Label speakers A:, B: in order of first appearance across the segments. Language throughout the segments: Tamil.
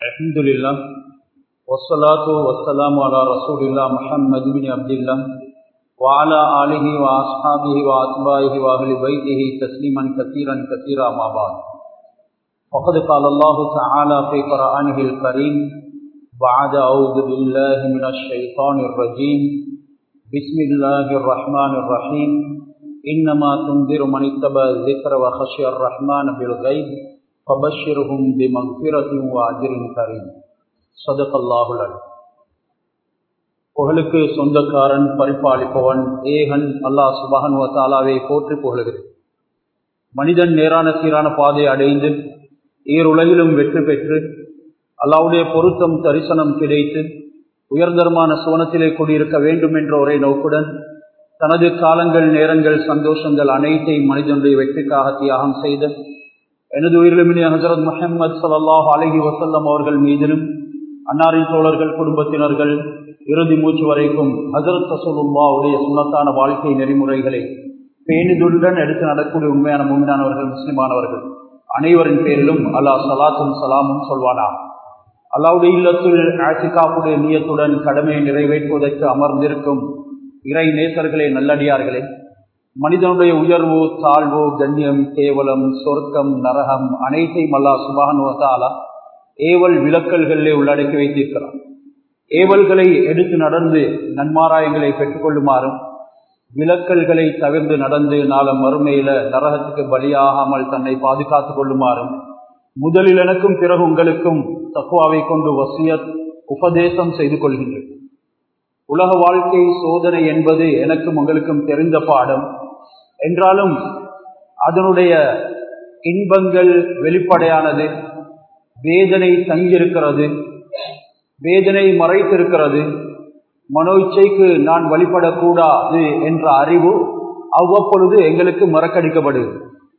A: الحمد لله والصلاة والسلام على رسول الله محمد بن عبد الله وعلى آله وأصحابه وأتباعه وأهل بيته تسليما كثيرا كثيرا ما بعد وقد قال الله تعالى في قرآنه الكريم بعد أعوذ بالله من الشيطان الرجيم بسم الله الرحمن الرحيم إنما تنذر من اتبع الذكر وخشي الرحمن بالغيب فبشرهم بمغفرة وأجر كريم صدق الله العليم புகழுக்கு சொந்தக்காரன் பரிபாலிப்பவன் ஏகன் அல்லாஹ் சுபஹன் தாலாவை போற்றி புகழுகிறேன் மனிதன் நேரான சீரான பாதை அடைந்து ஈருலகிலும் வெற்றி பெற்று அல்லாவுடைய பொருத்தம் தரிசனம் கிடைத்து உயர்ந்தரமான சுவனத்திலே குடியிருக்க வேண்டும் என்ற ஒரே நோக்குடன் தனது காலங்கள் நேரங்கள் சந்தோஷங்கள் அனைத்தையும் மனிதனுடைய வெற்றிக்காக தியாகம் செய்த எனது உயிரிழமினி ஹசரத் முஹம்மது சல்லாஹ் அலஹி வசல்லம் அவர்கள் மீதிலும் அன்னாரின் தோழர்கள் குடும்பத்தினர்கள் இறுதி மூச்சு வரைக்கும் ஹசரத் ரசூலுல்லாவுடைய சுண்ணத்தான வாழ்க்கை நெறிமுறைகளை பேணிதுடன் எடுத்து நடக்கூடிய உண்மையான முன்னானவர்கள் முஸ்லிமானவர்கள் அனைவரின் பேரிலும் அல்லாஹ் சலாத்தும் சலாமும் சொல்வானா அல்லாவுடைய இல்லத்தில் ஆசிகாப்புடைய நீயத்துடன் கடமையை நிறைவேற்றுவதற்கு அமர்ந்திருக்கும் இறை நேசர்களே நல்லடியார்களே மனிதனுடைய உயர்வு தாழ்வு கண்ணியம் கேவலம் சொர்க்கம் நரகம் அனைத்தையும் அல்லா சுபானுவதாலா ஏவல் விளக்கல்களிலே உள்ளடக்கி வைத்திருக்கிறார் ஏவல்களை எடுத்து நடந்து நன்மாராயங்களை பெற்றுக்கொள்ளுமாறும் விளக்கல்களை தவிர்த்து நடந்து நாளம் மறுமையில நரகத்துக்கு பலியாகாமல் தன்னை பாதுகாத்துக் கொள்ளுமாறும் முதலில் எனக்கும் பிறகு உங்களுக்கும் தக்குவாவை கொண்டு வசியத் உபதேசம் செய்து கொள்கின்றேன் உலக வாழ்க்கை சோதனை என்பது எனக்கும் உங்களுக்கும் தெரிந்த பாடம் என்றாலும் அதனுடைய இன்பங்கள் வெளிப்படையானது வேதனை தங்கியிருக்கிறது வேதனை மறைத்திருக்கிறது மனோ இச்சைக்கு நான் வழிபடக்கூடாது என்ற அறிவு அவ்வப்பொழுது எங்களுக்கு மறக்கடிக்கப்படுது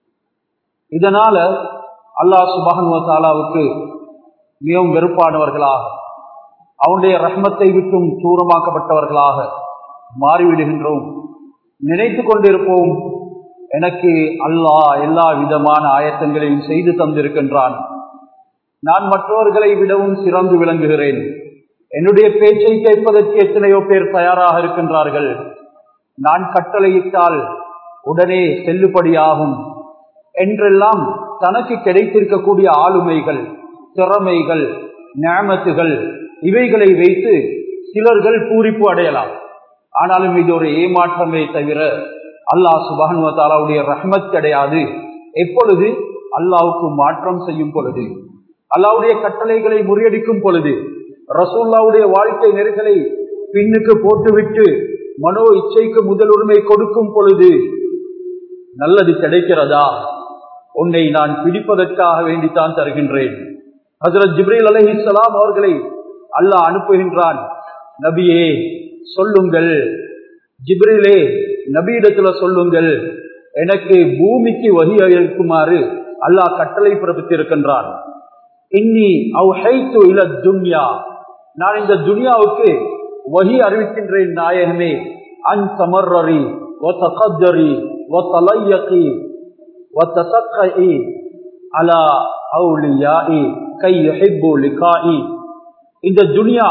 A: இதனால அல்லாஹ் சுபானுவத்தாலாவுக்கு மிகவும் வெறுப்பானவர்களாக அவனுடைய ரஹ்மத்தை விட்டும் தூரமாக்கப்பட்டவர்களாக மாறிவிடுகின்றோம் நினைத்து கொண்டிருப்போம் எனக்கு அல்லாஹ் எல்லா விதமான ஆயத்தங்களையும் செய்து தந்திருக்கின்றான் நான் மற்றவர்களை விடவும் சிறந்து விளங்குகிறேன் என்னுடைய பேச்சை கேட்பதற்கு எத்தனையோ பேர் தயாராக இருக்கின்றார்கள் நான் கட்டளையிட்டால் உடனே செல்லுபடியாகும் என்றெல்லாம் தனக்கு கிடைத்திருக்கக்கூடிய ஆளுமைகள் திறமைகள் ஞாமத்துகள் இவைகளை வைத்து சிலர்கள் பூரிப்பு அடையலாம் ஆனாலும் இது ஒரு ஏமாற்றமே தவிர அல்லாஹ் சுபானுவத்தாலாவுடைய ரஹ்மத் கிடையாது எப்பொழுது அல்லாவுக்கு மாற்றம் செய்யும் பொழுது அல்லாவுடைய கட்டளைகளை முறியடிக்கும் பொழுது ரசூல்லாவுடைய வாழ்க்கை நெருகளை பின்னுக்கு போட்டுவிட்டு மனோ இச்சைக்கு முதலுரிமை கொடுக்கும் பொழுது நல்லது கிடைக்கிறதா உன்னை நான் பிடிப்பதற்காக வேண்டித்தான் தருகின்றேன் ஹசரத் ஜிப்ரீல் அலஹி சலாம் அவர்களை அல்லாஹ் அனுப்புகின்றான் நபியே சொல்லுங்கள் ஜிப்ரிலே நபியிடத்துல சொல்லுங்கள் எனக்கு பூமிக்கு வகி அளிக்குமாறு அல்லாஹ் கட்டளை பிறப்பித்திருக்கின்றான் இன்னி அவ்ஹைத்து இல துன்யா நான் இந்த துனியாவுக்கு வகி அறிவிக்கின்றேன் நாயகமே அன் தமர்ரி ஒ தகத்தரி ஒ தலையகி ஒ தசக்கி அலா அவுலியாஇ கை யுஹிப்பு லிகாஇ இந்த துனியா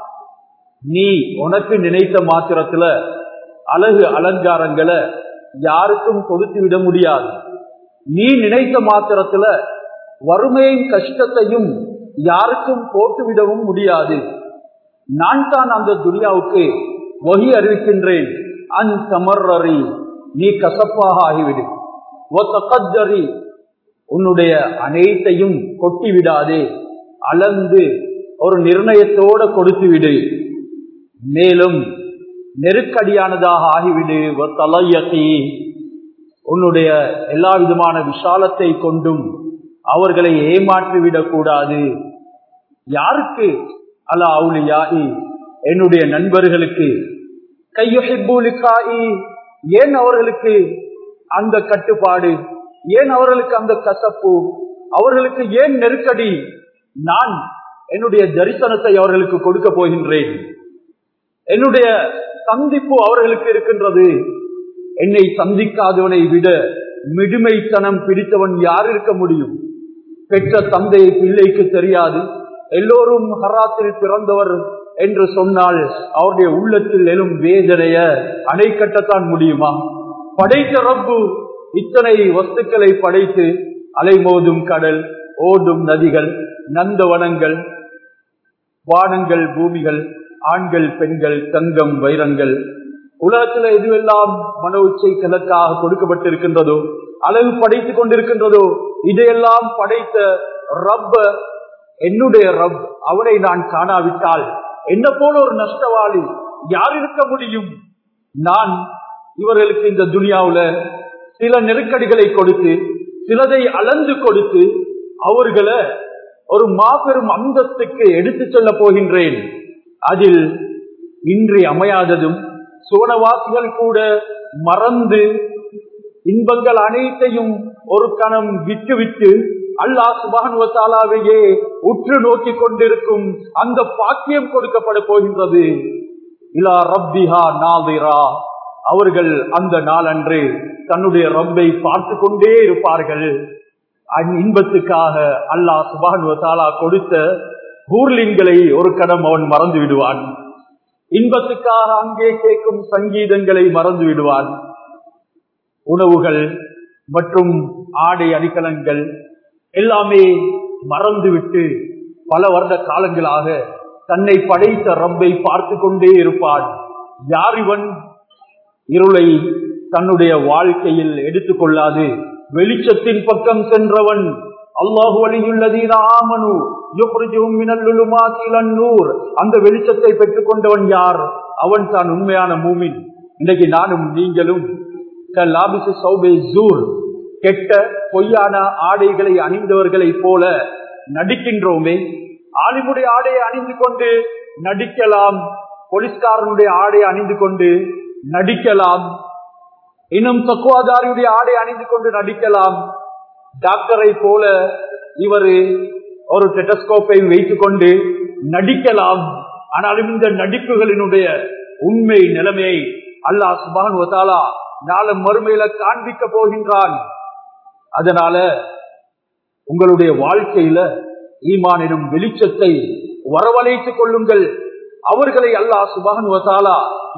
A: நீ உனக்கு நினைத்த மாத்திரத்துல அழகு அலங்காரங்களை யாருக்கும் கொடுத்து விட முடியாது நீ நினைத்த மாத்திரத்துல வறுமையின் கஷ்டத்தையும் யாருக்கும் போட்டு விடவும் முடியாது நான் தான் அந்த துனியாவுக்கு வகி அறிவிக்கின்றேன் அன் தமர்றி நீ கசப்பாக ஆகிவிடு ஒத்தகஜரி உன்னுடைய அனைத்தையும் கொட்டி விடாதே அளந்து ஒரு நிர்ணயத்தோட கொடுத்து விடு மேலும் நெருக்கடியானதாக ஆகிவிடு தலையத்தி உன்னுடைய எல்லா விதமான விஷாலத்தை கொண்டும் அவர்களை ஏமாற்றிவிடக் கூடாது யாருக்கு அல்ல அவுளியாயி என்னுடைய நண்பர்களுக்கு கையொஹிபூலிக்காயி ஏன் அவர்களுக்கு அந்த கட்டுப்பாடு ஏன் அவர்களுக்கு அந்த கசப்பு அவர்களுக்கு ஏன் நெருக்கடி நான் என்னுடைய தரிசனத்தை அவர்களுக்கு கொடுக்க போகின்றேன் என்னுடைய சந்திப்பு அவர்களுக்கு இருக்கின்றது என்னை சந்திக்காதவனை விட மிடுமைத்தனம் பிடித்தவன் யார் இருக்க முடியும் பெற்ற தந்தையை பிள்ளைக்கு தெரியாது எல்லோரும் ஹராத்தில் பிறந்தவர் என்று சொன்னால் அவருடைய உள்ளத்தில் எழும் வேதனைய அணை கட்டத்தான் முடியுமா படைத்த ரப்பு இத்தனை வஸ்துக்களை படைத்து அலைமோதும் கடல் ஓடும் நதிகள் நந்தவனங்கள் வானங்கள் பூமிகள் ஆண்கள் பெண்கள் தங்கம் வைரங்கள் உலகத்தில் எதுவெல்லாம் மன உச்சை கிழக்காக கொடுக்கப்பட்டிருக்கின்றதோ அளவு படைத்துக் கொண்டிருக்கின்றதோ இதையெல்லாம் படைத்த ரப்ப என்னுடைய ரப் அவனை நான் காணாவிட்டால் என்ன போல ஒரு நஷ்டவாளி யார் இருக்க முடியும் நான் இவர்களுக்கு இந்த துனியாவுல சில நெருக்கடிகளை கொடுத்து சிலதை அளந்து கொடுத்து அவர்களை ஒரு மாபெரும் அந்தஸ்துக்கு எடுத்து செல்ல போகின்றேன் அதில் இன்றி அமையாததும் சோனவாசிகள் கூட மறந்து இன்பங்கள் அனைத்தையும் ஒரு கணம் விட்டு விட்டு அல்லாஹ் சுபானுவத்தாலாவையே உற்று நோக்கி கொண்டிருக்கும் அந்த பாக்கியம் கொடுக்கப்பட போகின்றது இலா ரப்பிஹா நாதிரா அவர்கள் அந்த நாளன்று தன்னுடைய ரப்பை பார்த்து கொண்டே இருப்பார்கள் இன்பத்துக்காக அல்லாஹ் சுபானுவத்தாலா கொடுத்த ஊர்லின்களை ஒரு கடம் அவன் மறந்து விடுவான் இன்பத்துக்காக அங்கே கேட்கும் சங்கீதங்களை மறந்து விடுவான் உணவுகள் மற்றும் ஆடை அடிக்கலங்கள் எல்லாமே மறந்துவிட்டு பல வருட காலங்களாக தன்னை படைத்த ரப்பை பார்த்து கொண்டே இருப்பான் யார் இவன் இருளை தன்னுடைய வாழ்க்கையில் எடுத்துக்கொள்ளாது வெளிச்சத்தின் பக்கம் சென்றவன் அல்லாஹு வழியுள்ளதீன ஆமனு நூர் அந்த வெளிச்சத்தை பெற்றுக் கொண்டவன் யார் அவன் தான் உண்மையான மூமின் இன்றைக்கு நானும் நீங்களும் கெட்ட பொய்யான ஆடைகளை அணிந்தவர்களை போல நடிக்கின்றோமே ஆலிமுடைய ஆடையை அணிந்து கொண்டு நடிக்கலாம் போலீஸ்காரனுடைய ஆடையை அணிந்து கொண்டு நடிக்கலாம் இன்னும் தக்குவாதாரியுடைய ஆடை அணிந்து கொண்டு நடிக்கலாம் டாக்டரை போல இவரு ஒரு டெட்டஸ்கோப்பை வைத்துக் கொண்டு நடிக்கலாம் ஆனாலும் இந்த நடிப்புகளினுடைய உண்மை நிலைமையை அல்லாஹ் சுபான் வதாலா நாளை மறுமையில காண்பிக்க போகின்றான் அதனால உங்களுடைய வாழ்க்கையில ஈமானிடும் வெளிச்சத்தை வரவழைத்துக் கொள்ளுங்கள் அவர்களை அல்லாஹ் சுபான் வசாலா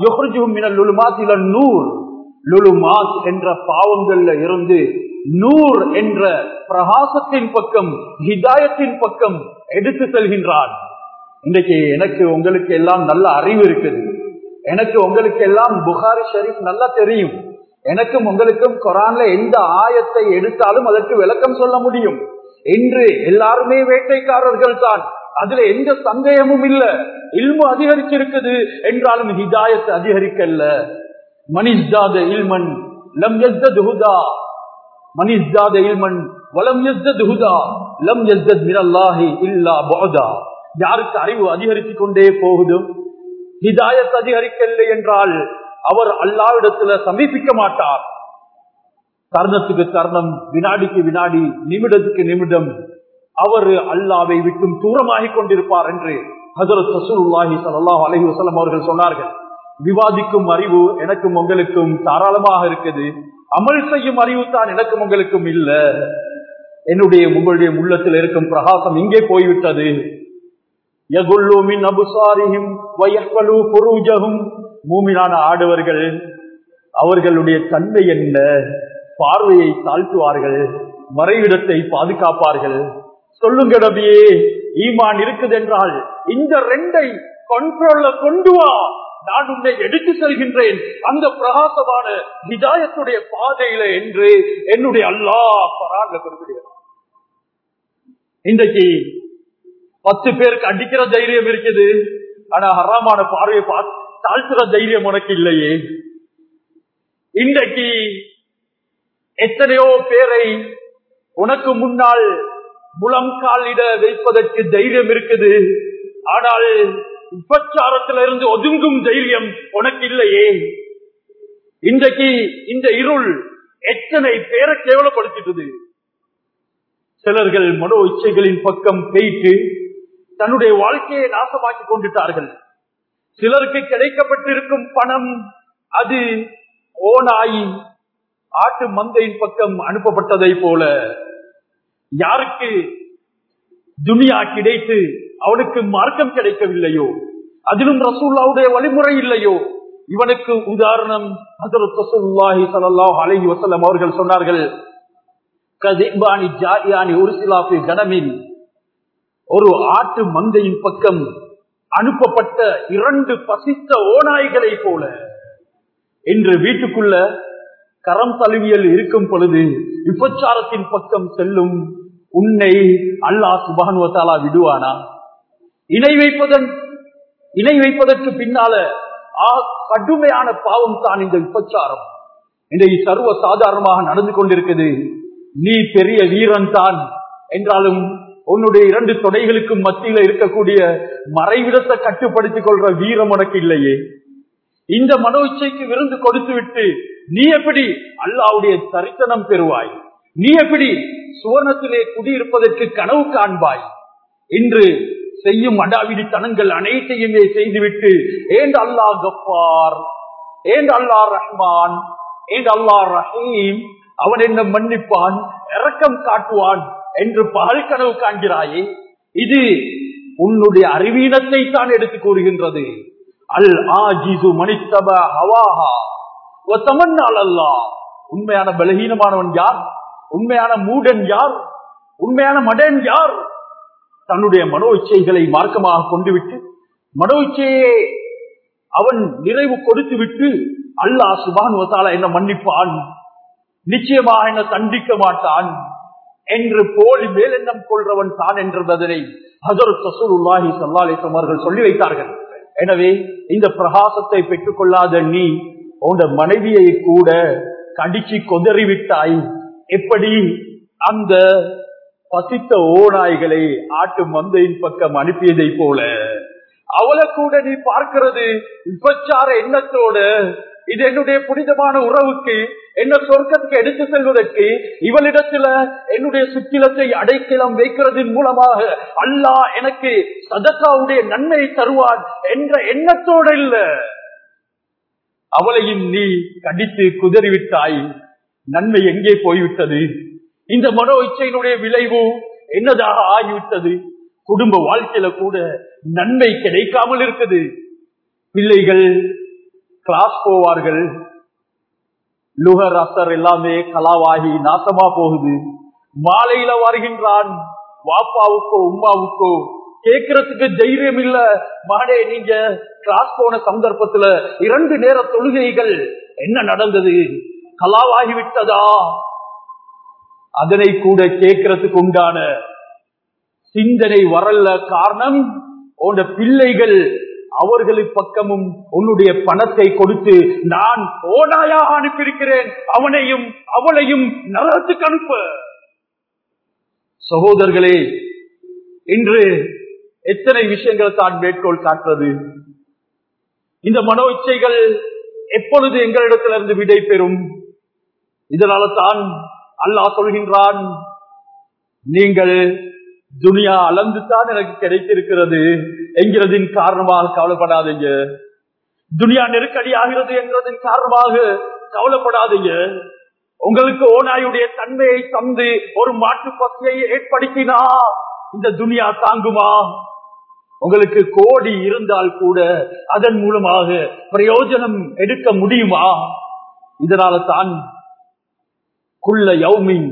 A: நூர் லுலுமாத் என்ற பாவங்கள்ல இருந்து நூர் என்ற பிரகாசத்தின் பக்கம் ஹிதாயத்தின் பக்கம் எடுத்து செல்கின்றான் இன்றைக்கு எனக்கு உங்களுக்கு எல்லாம் நல்ல அறிவு இருக்குது எனக்கு உங்களுக்கு எல்லாம் புகாரி ஷரீப் நல்லா தெரியும் எனக்கும் உங்களுக்கும் குரான்ல எந்த ஆயத்தை எடுத்தாலும் அதற்கு விளக்கம் சொல்ல முடியும் இன்று எல்லாருமே வேட்டைக்காரர்கள் தான் அதுல எந்த சந்தேகமும் இல்ல இல்மு அதிகரிச்சிருக்குது என்றாலும் ஹிதாயத் அதிகரிக்கல்ல மனிஷ்தாத இல்மன் லம் எஸ்தத் ஹுதா மனிஷ்தாத இல்மன் வலம் எஸ்தத் ஹுதா லம் எஸ்தத் மினல்லாஹி இல்லா பௌதா யாருக்கு அறிவு அதிகரித்துக் கொண்டே போகுதும் ஹிதாயத் அதிகரிக்கவில்லை என்றால் அவர் அல்லாவிடத்துல சமீபிக்க மாட்டார் தருணத்துக்கு தருணம் வினாடிக்கு வினாடி நிமிடத்துக்கு நிமிடம் அவர் அல்லாவை விட்டும் தூரமாகிக் கொண்டிருப்பார் என்று ஹசரத் சசூல்லாஹி சல்லாஹ் அலஹி வசலம் அவர்கள் சொன்னார்கள் விவாதிக்கும் அறிவு எனக்கும் உங்களுக்கும் தாராளமாக இருக்குது அமல் செய்யும் அறிவு தான் எனக்கும் உங்களுக்கும் இல்ல என்னுடைய உங்களுடைய உள்ளத்தில் இருக்கும் பிரகாசம் இங்கே போய்விட்டது மூமினான ஆடவர்கள் அவர்களுடைய தன்மை என்ன பார்வையை தாழ்த்துவார்கள் மறைவிடத்தை பாதுகாப்பார்கள் சொல்லுங்க நபியே ஈமான் இருக்குது என்றால் இந்த ரெண்டை கண்ட்ரோல்ல கொண்டு வா நான் உன்னை எடுத்து செல்கின்றேன் அந்த பிரகாசமான விதாயத்துடைய பாதையில என்று என்னுடைய அல்லா பரான்ல குறிப்பிடுகிறார் இன்றைக்கு பத்து பேருக்கு அடிக்கிற தைரியம் இருக்குது ஆனா ஹராமான பார்வையை தாழ்த்துற தைரியம் உனக்கு இல்லையே இன்றைக்கு எத்தனையோ பேரை உனக்கு முன்னால் முழங்காலிட வைப்பதற்கு தைரியம் இருக்குது ஆனால் விபச்சாரத்திலிருந்து ஒதுங்கும் தைரியம் உனக்கு இல்லையே இன்றைக்கு இந்த இருள் எத்தனை பேரை கேவலப்படுத்திட்டது சிலர்கள் மனோ இச்சைகளின் பக்கம் போயிட்டு தன்னுடைய வாழ்க்கையை நாசமாக்கி கொண்டுட்டார்கள் சிலருக்கு கிடைக்கப்பட்டிருக்கும் பணம் அது ஓனாய் ஆட்டு மந்தையின் பக்கம் அனுப்பப்பட்டதை போல யாருக்கு துனியா கிடைத்து அவனுக்கு மார்க்கம் கிடைக்கவில்லையோ அதிலும் ரசூல்லாவுடைய வழிமுறை இல்லையோ இவனுக்கு உதாரணம் ஹஜரத் ரசூலுல்லாஹி ஸல்லல்லாஹு அலைஹி வஸல்லம் அவர்கள் சொன்னார்கள் கதிபானி ஜாயானி உர்சிலாஃபி கனமின் ஒரு ஆட்டு மந்தையின் பக்கம் அனுப்பப்பட்ட இரண்டு பசித்த ஓநாய்களை போல இன்று வீட்டுக்குள்ள கரம் தழுவியல் இருக்கும் பொழுது விபச்சாரத்தின் பக்கம் செல்லும் உன்னை அல்லாஹ் சுபானுவத்தாலா விடுவானா இணை வைப்பதன் இணை வைப்பதற்கு பின்னால ஆ, கடுமையான பாவம் தான் இந்த விபச்சாரம் இன்றைக்கு சர்வ சாதாரணமாக நடந்து கொண்டிருக்குது நீ பெரிய வீரன் தான் என்றாலும் உன்னுடைய இரண்டு தொடைகளுக்கு மத்தியில இருக்கக்கூடிய மறைவிடத்தை கட்டுப்படுத்திக் கொள்ற வீரம் உனக்கு இல்லையே இந்த மனோ இச்சைக்கு விருந்து கொடுத்து விட்டு நீ எப்படி அல்லாவுடைய தரிசனம் பெறுவாய் நீ எப்படி சுவனத்திலே குடியிருப்பதற்கு கனவு காண்பாய் இன்று செய்யும் அடாவிடித்தனங்கள் அனைத்தையுமே செய்துவிட்டு ஏண்ட் அல்லாஹ் கப்பார் ஏண்ட் அல்லாஹ் ரஹ்மான் ஏண்ட் அல்லாஹ் ரஹீம் அவன் என்ன மன்னிப்பான் இரக்கம் காட்டுவான் என்று பகல் கனவு காண்கிறாயே இது உன்னுடைய அறிவீனத்தை தான் எடுத்து கூறுகின்றது அல் ஆஜிசு மனித்தப ஹவாஹா தமன்னால் அல்லாஹ் உண்மையான பலகீனமானவன் யார் உண்மையான மூடன் யார் உண்மையான மடன் யார் தன்னுடைய மனோ இச்சைகளை மார்க்கமாக கொண்டு விட்டு மனோ இச்சையே அவன் நிறைவு கொடுத்து விட்டு அல்லாஹ் சுபான் என்ன மன்னிப்பான் நிச்சயமாக என்ன தண்டிக்க மாட்டான் என்று போலி மேலெண்ணம் கொள்றவன் தான் என்றதனை ஹசரத் சசூருல்லாஹி சல்லாலிசம் அவர்கள் சொல்லி வைத்தார்கள் எனவே இந்த பிரகாசத்தை பெற்றுக் கொள்ளாத நீ உன் மனைவியை கூட கடிச்சு கொதறிவிட்டாய் எப்படி அந்த பசித்த ஓநாய்களை ஆட்டு மந்தையின் பக்கம் அனுப்பியதை போல அவளை கூட நீ பார்க்கிறது விபச்சார எண்ணத்தோடு இது என்னுடைய புனிதமான உறவுக்கு என்ன சொர்க்கத்துக்கு எடுத்து செல்வதற்கு இவளிடத்துல என்னுடைய சுற்றிலத்தை அடைக்கலம் வைக்கிறதன் மூலமாக அல்லாஹ் எனக்கு சதக்காவுடைய நன்மை தருவான் என்ற எண்ணத்தோடு இல்ல அவளையும் நீ கடித்து குதறிவிட்டாய் நன்மை எங்கே போய்விட்டது இந்த மனோ இச்சையினுடைய விளைவு என்னதாக ஆகிவிட்டது குடும்ப வாழ்க்கையில கூட நன்மை கிடைக்காமல் இருக்குது பிள்ளைகள் கிளாஸ் போவார்கள் லுகர் அசர் எல்லாமே கலாவாகி நாசமா போகுது மாலையில வருகின்றான் வாப்பாவுக்கோ உமாவுக்கோ கேட்கறதுக்கு தைரியம் இல்ல மகனே நீங்க கிளாஸ் போன சந்தர்ப்பத்துல இரண்டு நேர தொழுகைகள் என்ன நடந்தது கலாவாகி விட்டதா அதனை கூட கேட்கறதுக்கு உண்டான சிந்தனை வரல காரணம் உன் பிள்ளைகள் அவர்களுக்கு பக்கமும் உன்னுடைய பணத்தை கொடுத்து நான் ஓனாயாக அனுப்பியிருக்கிறேன் அவனையும் அவளையும் நரத்துக்கு அனுப்ப சகோதரர்களே இன்று எத்தனை விஷயங்கள் தான் மேற்கோள் காட்டுறது இந்த மனோ இச்சைகள் எப்பொழுது எங்களிடத்திலிருந்து விடை பெறும் இதனால தான் அல்லாஹ் சொல்கின்றான் நீங்கள் துனியா அளந்துதான் எனக்கு கிடைத்திருக்கிறது என்கிறதின் காரணமாக கவலைப்படாதீங்க துனியா நெருக்கடி ஆகிறது என்கிறதின் காரணமாக கவலைப்படாதீங்க உங்களுக்கு ஓனாயுடைய தன்மையை தந்து ஒரு மாட்டு பசியை ஏற்படுத்தினா இந்த துனியா தாங்குமா உங்களுக்கு கோடி இருந்தால் கூட அதன் மூலமாக பிரயோஜனம் எடுக்க முடியுமா இதனால தான் குள்ள யௌமின்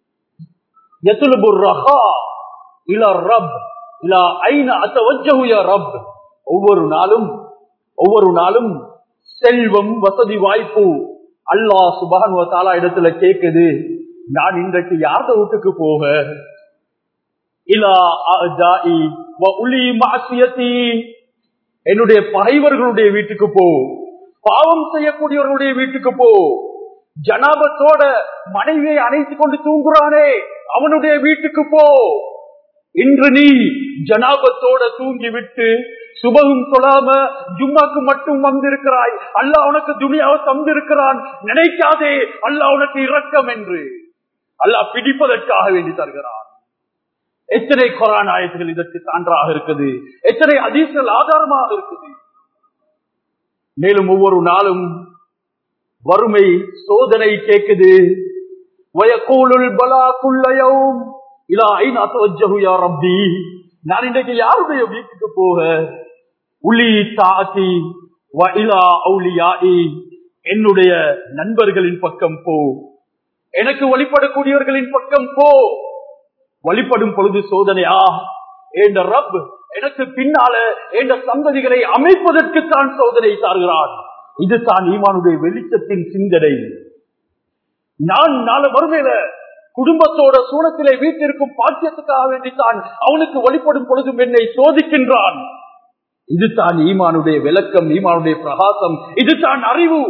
A: ஒவ்வொரு நாளும் ஒவ்வொரு நாளும் செல்வம் வசதி வாய்ப்பு அல்லா சுபான் தாலா இடத்துல கேக்குது நான் இன்றைக்கு யார்த வீட்டுக்கு போக இலா அஜாஇ வ உலி மாசியத்தி என்னுடைய பகைவர்களுடைய வீட்டுக்கு போ பாவம் செய்யக்கூடியவர்களுடைய வீட்டுக்கு போ ஜனாபத்தோட மனைவியை அணைத்துக் கொண்டு தூங்குறானே அவனுடைய வீட்டுக்கு போ இன்று நீ ஜனாபத்தோட தூங்கி விட்டு சுபகும் சொல்லாம ஜும்மாக்கு மட்டும் வந்திருக்கிறாய் அல்ல உனக்கு துணியாவை தந்திருக்கிறான் நினைக்காதே அல்ல உனக்கு இரக்கம் என்று அல்லாஹ் பிடிப்பதற்காக வேண்டி தருகிறான் எத்தனை கொரான் ஆயத்துகள் இதற்கு சான்றாக இருக்குது எத்தனை அதிசல் ஆதாரமாக இருக்குது மேலும் ஒவ்வொரு நாளும் வறுமை சோதனை கேக்குது வயக்கூலுல் பலா குள்ளயும் இலா ஐநா தவஜ்ஜஹு யா ரப்பி
B: நான் இன்றைக்கு யாருடைய வீட்டுக்கு போக உளி தாக்கி வயிலா அவுலியாயி என்னுடைய நண்பர்களின் பக்கம் போ எனக்கு வழிபடக்கூடியவர்களின் பக்கம் போ வழிபடும் பொழுது சோதனையா என்ற ரப் எனக்கு பின்னால என்ற சந்ததிகளை அமைப்பதற்குத்தான் சோதனை தாருகிறான் இது தான் ஈமானுடைய வெளிச்சத்தின் சிந்தனை நான் நாளை மறுமையில குடும்பத்தோட சூனத்திலே வீட்டிற்கும் பாக்கியத்துக்காக வேண்டித்தான் அவனுக்கு வழிபடும் பொழுதும் என்னை சோதிக்கின்றான் இதுதான் ஈமானுடைய விளக்கம் ஈமானுடைய பிரகாசம் இதுதான் அறிவு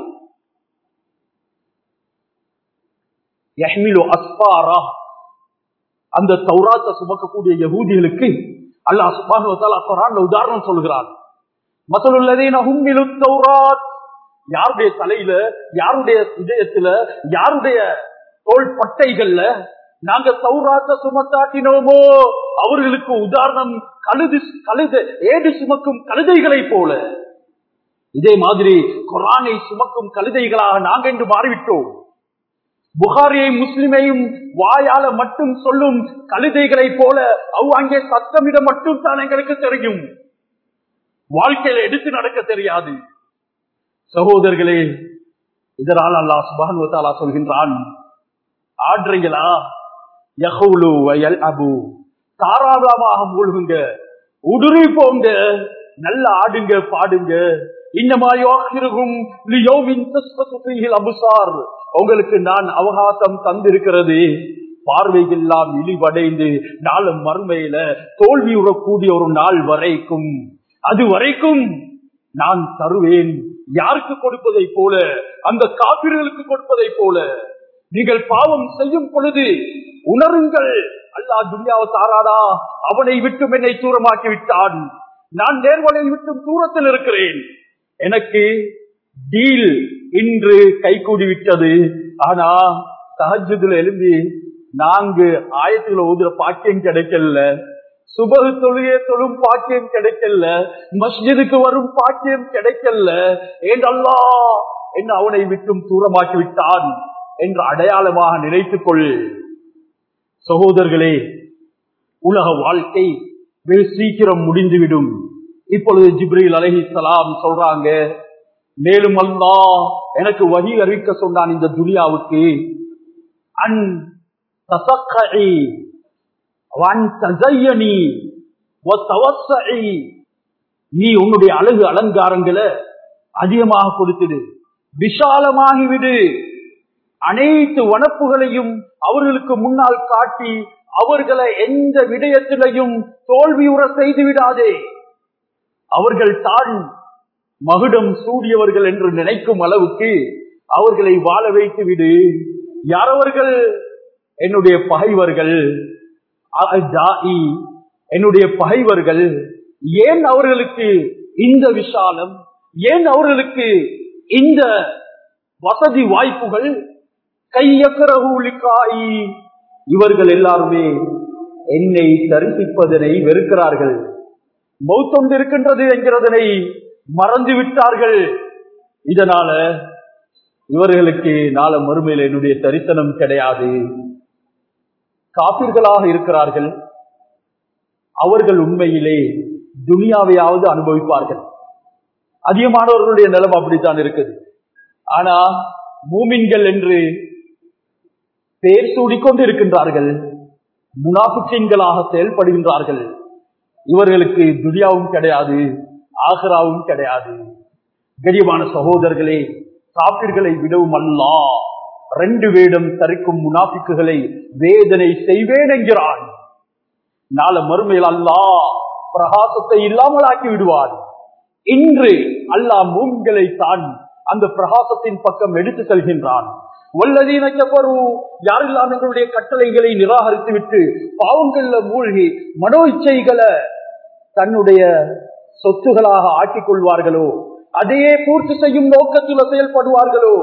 B: யஹ்மிலு அஸ்பாரா அந்த தௌராத்தை சுமக்கக்கூடிய யகூதிகளுக்கு அல்லாஹ் சுப்ஹானஹு வ தஆலா குர்ஆன்ல உதாரணம் சொல்கிறான் மஸலுல்லதீன ஹும்மிலு தௌராத் யாருடைய தலையில யாருடைய இதயத்துல யாருடைய தோல் பட்டைகள்ல நாங்க சௌராத்த சுமத்தாட்டினோமோ அவர்களுக்கு உதாரணம் கழுது கழுத ஏடு சுமக்கும் கழுதைகளை போல இதே மாதிரி குரானை சுமக்கும் கழுதைகளாக நாங்க என்று மாறிவிட்டோம் புகாரியை முஸ்லிமையும் வாயால மட்டும் சொல்லும் கழுதைகளை போல அவ் அங்கே சத்தமிட மட்டும் தான் எங்களுக்கு தெரியும் வாழ்க்கையில எடுத்து நடக்க தெரியாது சகோதரர்களே இதனால் அல்லாஹ் சுபான் வத்தாலா சொல்கின்றான் ஆடுறீங்களா யஹூலு வயல் அபு தாராளமாக மூழ்குங்க உடுறி போங்க நல்ல ஆடுங்க பாடுங்க அபுசார் உங்களுக்கு நான் அவகாசம் தந்திருக்கிறது பார்வைகள்லாம் இழிவடைந்து நாளும் மறுமையில தோல்வி உறக்கூடிய ஒரு நாள் வரைக்கும் அது வரைக்கும் நான் தருவேன் யாருக்கு கொடுப்பதை போல அந்த காப்பிர்களுக்கு கொடுப்பதை போல நீங்கள் பாவம் செய்யும் பொழுது உணருங்கள் அல்லாஹ் துன்யாவை தாராடா அவனை விட்டும் என்னை தூரமாக்கி விட்டான் நான் நேர்வலை விட்டும் தூரத்தில் இருக்கிறேன் எனக்கு டீல் இன்று கைகூடி விட்டது ஆனா சஹஜத்துல எழுந்தி நான்கு ஆயத்துல ஓதுற பாக்கியம் கிடைக்கல சுபகு தொழுகை தொழும் பாக்கியம் கிடைக்கல மஸ்ஜிதுக்கு வரும் பாக்கியம் கிடைக்கல ஏண்டல்லா என்ன அவனை விட்டும் தூரமாக்கி விட்டான் என்ற அடையாளமாக நினைத்துக் கொள் சகோதரர்களே உலக வாழ்க்கை வெகு சீக்கிரம் முடிந்துவிடும் இப்பொழுது ஜிப்ரீல் அலஹி சலாம் சொல்றாங்க மேலும் அல்லா எனக்கு வகி அறிவிக்க சொன்னான் இந்த துனியாவுக்கு அன் தசக்கை வன் தசையனி நீ உன்னுடைய அழகு அலங்காரங்களை அதிகமாக கொடுத்துடு விஷாலமாகிவிடு அனைத்து வனப்புகளையும் அவர்களுக்கு முன்னால் காட்டி அவர்களை எந்த விடயத்திலையும் தோல்வியுற செய்து விடாதே அவர்கள் தான் மகுடம் சூடியவர்கள் என்று நினைக்கும் அளவுக்கு அவர்களை வாழ வைத்து விடு யாரவர்கள் என்னுடைய பகைவர்கள் என்னுடைய பகைவர்கள் ஏன் அவர்களுக்கு இந்த விஷாலம் ஏன் அவர்களுக்கு இந்த வசதி வாய்ப்புகள் கையக்கரகூலிக்காயி இவர்கள் எல்லாருமே என்னை தரிசிப்பதனை வெறுக்கிறார்கள் மௌத்தொண்டு இருக்கின்றது என்கிறதனை மறந்து விட்டார்கள் இதனால இவர்களுக்கு நாள மறுமையில் என்னுடைய தரிசனம் கிடையாது காப்பீர்களாக இருக்கிறார்கள் அவர்கள் உண்மையிலே துனியாவையாவது அனுபவிப்பார்கள் அதிகமானவர்களுடைய நிலம் அப்படித்தான் இருக்குது ஆனா மூமின்கள் என்று பேர் சூடிக்கொண்டு இருக்கின்றார்கள் முனாபிச்சீன்களாக செயல்படுகின்றார்கள் இவர்களுக்கு துனியாவும் கிடையாது ஆகராவும் கிடையாது கரியமான சகோதரர்களே காப்பீர்களை விடவும் அல்லா ரெண்டு வேடம் தரிக்கும் முனாபிக்குகளை வேதனை செய்வேன் என்கிறான் நாள மறுமையில் அல்லா பிரகாசத்தை இல்லாமல் ஆக்கி விடுவான் இன்று அல்லாஹ் மூன்களை தான் அந்த பிரகாசத்தின் பக்கம் எடுத்து செல்கின்றான் வல்லதீன கபரு யாரெல்லாம் எங்களுடைய கட்டளைகளை நிராகரித்து விட்டு பாவங்கள்ல மூழ்கி மனோ இச்சைகளை தன்னுடைய சொத்துகளாக ஆக்கிக் கொள்வார்களோ அதையே பூர்த்தி செய்யும் நோக்கத்தில் செயல்படுவார்களோ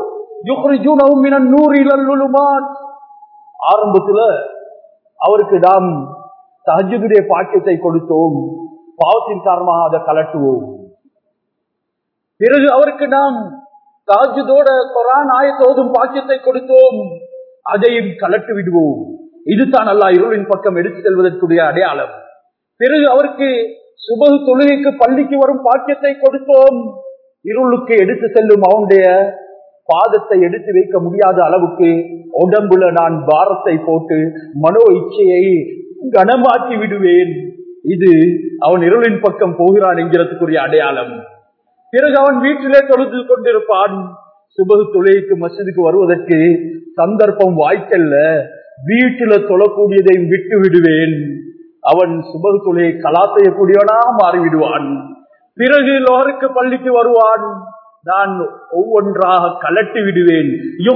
B: ஆரம்பத்துல அவருக்கு நாம் தஹஜுடைய பாக்கியத்தை கொடுத்தோம் பாவத்தின் காரணமாக அதை கலட்டுவோம் பிறகு அவருக்கு நாம் தாஜுதோட கொரான் ஆயத்தோதும் பாக்கியத்தை கொடுத்தோம் அதையும் கலட்டு விடுவோம் இதுதான் அல்லா இருளின் பக்கம் எடுத்து செல்வதற்குரிய அடையாளம் பிறகு அவருக்கு சுபகு தொழுகைக்கு பள்ளிக்கு வரும் பாக்கியத்தை கொடுத்தோம் இருளுக்கு எடுத்து செல்லும் அவனுடைய பாதத்தை எடுத்து வைக்க முடியாத அளவுக்கு உடம்புல நான் பாரத்தை போட்டு மனோ இச்சையை கனமாக்கி விடுவேன் இது அவன் இருளின் பக்கம் போகிறான் என்கிறதுக்குரிய அடையாளம் பிறகு அவன் வீட்டிலே தொழுது கொண்டிருப்பான் சுபகு தொழுகைக்கு மசிதுக்கு வருவதற்கு சந்தர்ப்பம் வாய்க்கல்ல வீட்டில தொழக்கூடியதையும் விட்டு விடுவேன் அவன் சுபகு தொழிலை கலா செய்யக்கூடியவனா மாறிவிடுவான் பிறகு லோகருக்கு பள்ளிக்கு வருவான் நான் ஒவ்வொன்றாக கலட்டி விடுவேன்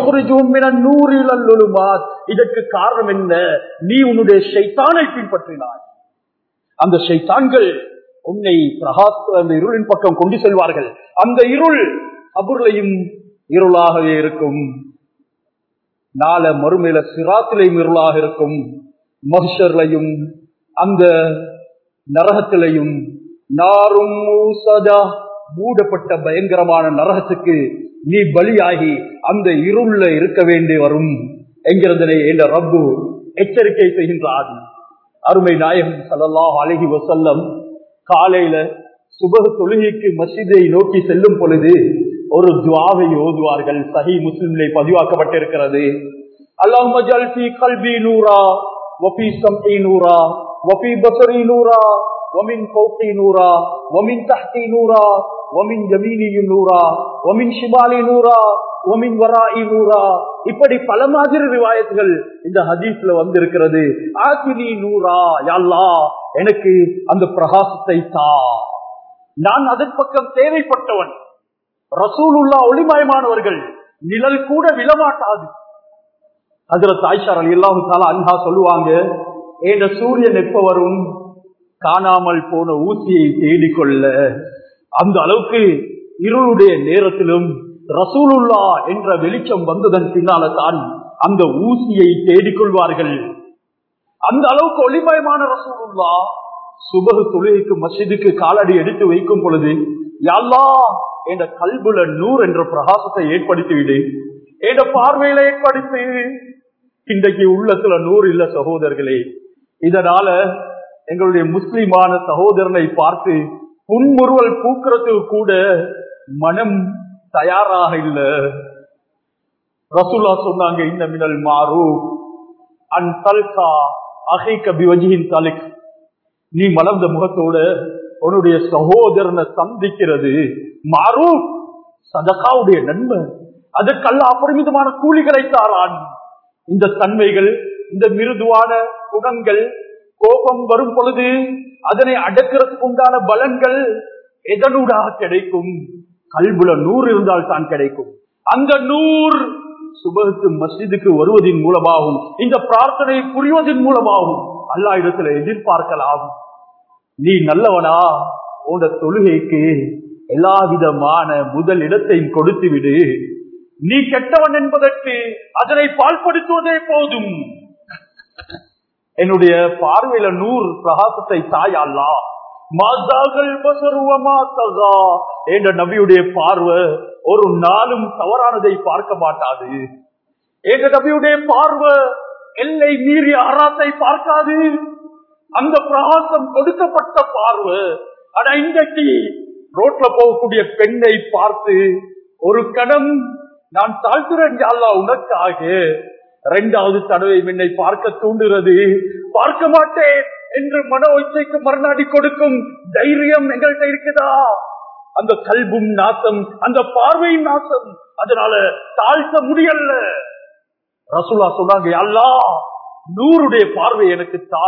B: நூறிலுமாத் இதற்கு காரணம் என்ன நீ உன்னுடைய ஷைத்தானை பின்பற்றினாய் அந்த ஷைத்தான்கள் உன்னை பிரகாச அந்த இருளின் பக்கம் கொண்டு செல்வார்கள் அந்த இருள் அபுர்லையும் இருளாகவே இருக்கும் நாள மறுமையில சிராத்திலையும் இருளாக இருக்கும் மகிஷர்லையும் அந்த நரகத்திலையும் நாரும் மூசதா மூடப்பட்ட பயங்கரமான நரகத்துக்கு நீ பலியாகி அந்த இருள்ல இருக்க வேண்டி வரும் என்கிறதனை என்ற ரப்பு எச்சரிக்கை செய்கின்றான் அருமை நாயகம் சல்லாஹ் அழகி வசல்லம் காலையில சுபக தொழுகைக்கு மசிதை நோக்கி செல்லும் பொழுது ஒரு துவாவை ஓதுவார்கள் சஹி முஸ்லிம்லே பதிவாக்கப்பட்டிருக்கிறது அல்லாஹ் மஜல் ஃபி கல்பி நூரா வஃபி சம்இ நூரா வஃபி பஸரி நூரா ومن فوقي نورا ومن تحتي نورا ومن يميني نورا ومن شمالي نورا ومن ورائي نورا இப்படி பல மாதிரி ரிவாயத்துகள் இந்த ஹதீஸ்ல வந்திருக்கிறது ஆக்கினி நூரா யாழ்லா எனக்கு அந்த பிரகாசத்தை தா நான் அதன் பக்கம் தேவைப்பட்டவன் ரசூலுல்லா ஒளிமயமானவர்கள் நிழல் கூட விழமாட்டாது அதுல தாய்ஷார் அலி அல்லாஹு தாலா அன்ஹா சொல்லுவாங்க ஏண்ட சூரியன் எப்ப வரும் காணாமல் போன ஊசியை தேடிக்கொள்ள அந்த அளவுக்கு இருளுடைய நேரத்திலும் ரசூலுல்லா என்ற வெளிச்சம் வந்ததன் பின்னால தான் அந்த ஊசியை தேடிக்கொள்வார்கள் அந்த அளவுக்கு ஒளிமயமான ரசூலுல்லா சுபகு தொழுகைக்கு மசிதுக்கு காலடி எடுத்து வைக்கும் பொழுது யாழ்லா என்ற கல்புல நூறு என்ற பிரகாசத்தை ஏற்படுத்தி விடு என்ற பார்வையில ஏற்படுத்தி இன்றைக்கு உள்ளத்துல நூறு இல்ல சகோதரர்களே இதனால எங்களுடைய முஸ்லிமான சகோதரனை பார்த்து புன்முறுவல் பூக்கிறதுக்கு கூட மனம் தயாராக இல்ல ரசூலா சொன்னாங்க இந்த மினல் மாறு அன் தல்கா அகை கபி வஜியின் தலிக் நீ மலர்ந்த முகத்தோட உன்னுடைய சகோதரனை சந்திக்கிறது மாறு சதகாவுடைய நன்மை அதற்கல்ல அபரிமிதமான கூலிகளை தாரான் இந்த தன்மைகள் இந்த மிருதுவான குணங்கள் கோபம் வரும் பொழுது அதனை அடக்கிறதுக்கு உண்டான பலன்கள் எதனூடாக கிடைக்கும் கல்புல நூறு இருந்தால் தான் கிடைக்கும் அந்த நூறு சுபகுக்கு மஸ்ஜிதுக்கு வருவதன் மூலமாகவும் இந்த பிரார்த்தனை புரிவதன் மூலமாகவும் அல்லா இடத்துல எதிர்பார்க்கலாம் நீ நல்லவனா உன தொழுகைக்கு எல்லா விதமான முதல் இடத்தையும் கொடுத்து விடு நீ கெட்டவன் என்பதற்கு அதனை பால்படுத்துவதே போதும் என்னுடைய பார்வையில நூறு பிரகாசத்தை தாயல்லா மாதாகள் பசருவமா தகா என்ற நபியுடைய பார்வை ஒரு நாளும் தவறானதை பார்க்க மாட்டாது எங்க நபியுடைய பார்வை எல்லை மீறிய அறாத்தை பார்க்காது அந்த பிரகாசம் கொடுக்கப்பட்ட பார்வை ஆனா இன்றைக்கு ரோட்ல போகக்கூடிய பெண்ணை பார்த்து ஒரு கணம் நான் தாழ்த்துறேன் அல்லா உனக்காக இரண்டாவது தடவை என்னை பார்க்க தூண்டுகிறது பார்க்க மாட்டேன் என்று மன ஒச்சைக்கு மறுநாடி கொடுக்கும் தைரியம் எங்கள்கிட்ட இருக்குதா அந்த கல்பும் நாசம் அந்த பார்வையும் நாசம் அதனால தாழ்த்த முடியல ரசூலா சொன்னாங்க அல்லா நூறுடைய பார்வை எனக்கு தா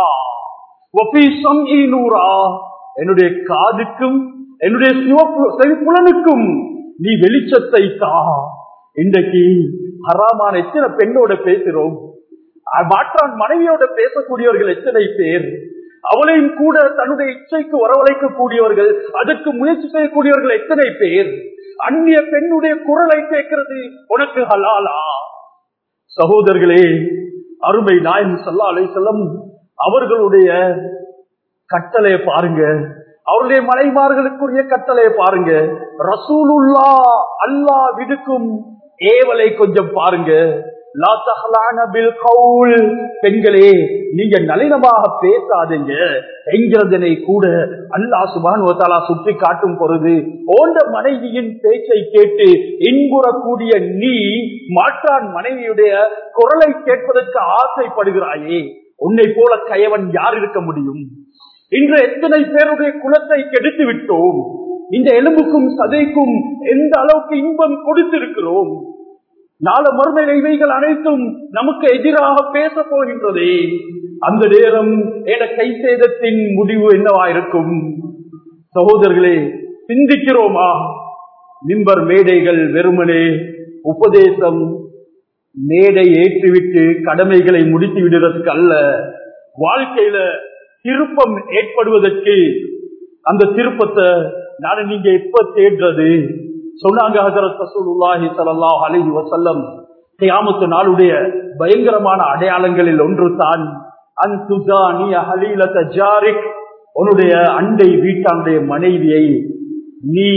B: நூறா என்னுடைய காதுக்கும் என்னுடைய புலனுக்கும் நீ வெளிச்சத்தை தா இன்றைக்கு ஹராமான எத்தனை பெண்ணோட பேசுறோம் மாற்றான் மனைவியோட பேசக்கூடியவர்கள் எத்தனை பேர் அவளையும் கூட தன்னுடைய இச்சைக்கு வரவழைக்க கூடியவர்கள் அதற்கு முயற்சி செய்யக்கூடியவர்கள் எத்தனை பேர் அந்நிய பெண்ணுடைய குரலை கேட்கிறது உனக்கு ஹலாலா சகோதரர்களே அருமை நாயன் சல்லா அலை செல்லம் அவர்களுடைய கட்டளையை பாருங்க அவருடைய மலைமார்களுக்குரிய கட்டளையை பாருங்க ரசூலுல்லா அல்லா விடுக்கும் ஏவலை கொஞ்சம் பாருங்க லா தஹ்லான பில் கவுல் பெண்களே நீங்க நளினமாக பேசாதீங்க என்கிறதனை கூட அல்லாஹ் சுபான் ஒத்தாலா சுட்டி காட்டும் பொழுது ஓண்ட மனைவியின் பேச்சை கேட்டு இன்புறக்கூடிய நீ மாற்றான் மனைவியுடைய குரலை கேட்பதற்கு ஆசைப்படுகிறாயே உன்னை போல கயவன் யார் இருக்க முடியும் இன்று எத்தனை பேருடைய குலத்தை கெடுத்து விட்டோம் இந்த எலும்புக்கும் சதைக்கும் எந்த அளவுக்கு இன்பம் கொடுத்திருக்கிறோம் நாள மறுமையில இவைகள் அனைத்தும் நமக்கு எதிராக பேச போகின்றதே அந்த நேரம் என கை சேதத்தின் முடிவு என்னவா இருக்கும் சகோதரர்களே சிந்திக்கிறோமா நிம்பர் மேடைகள் வெறுமனே உபதேசம் மேடை ஏற்றிவிட்டு கடமைகளை முடித்து விடுறதுக்கு அல்ல வாழ்க்கையில திருப்பம் ஏற்படுவதற்கு அந்த திருப்பத்தை நான் நீங்க எப்ப தேடுறது சொன்னாங்க ஹசரத் ரசூலுல்லாஹி ஸல்லல்லாஹு அலைஹி வஸல்லம் கியாமத்து நாளுடைய பயங்கரமான அடையாளங்களில் ஒன்று தான் அன்துஜானி ஹலீலத ஜாரிக் உன்னுடைய அண்டை வீட்டானுடைய மனைவியை நீ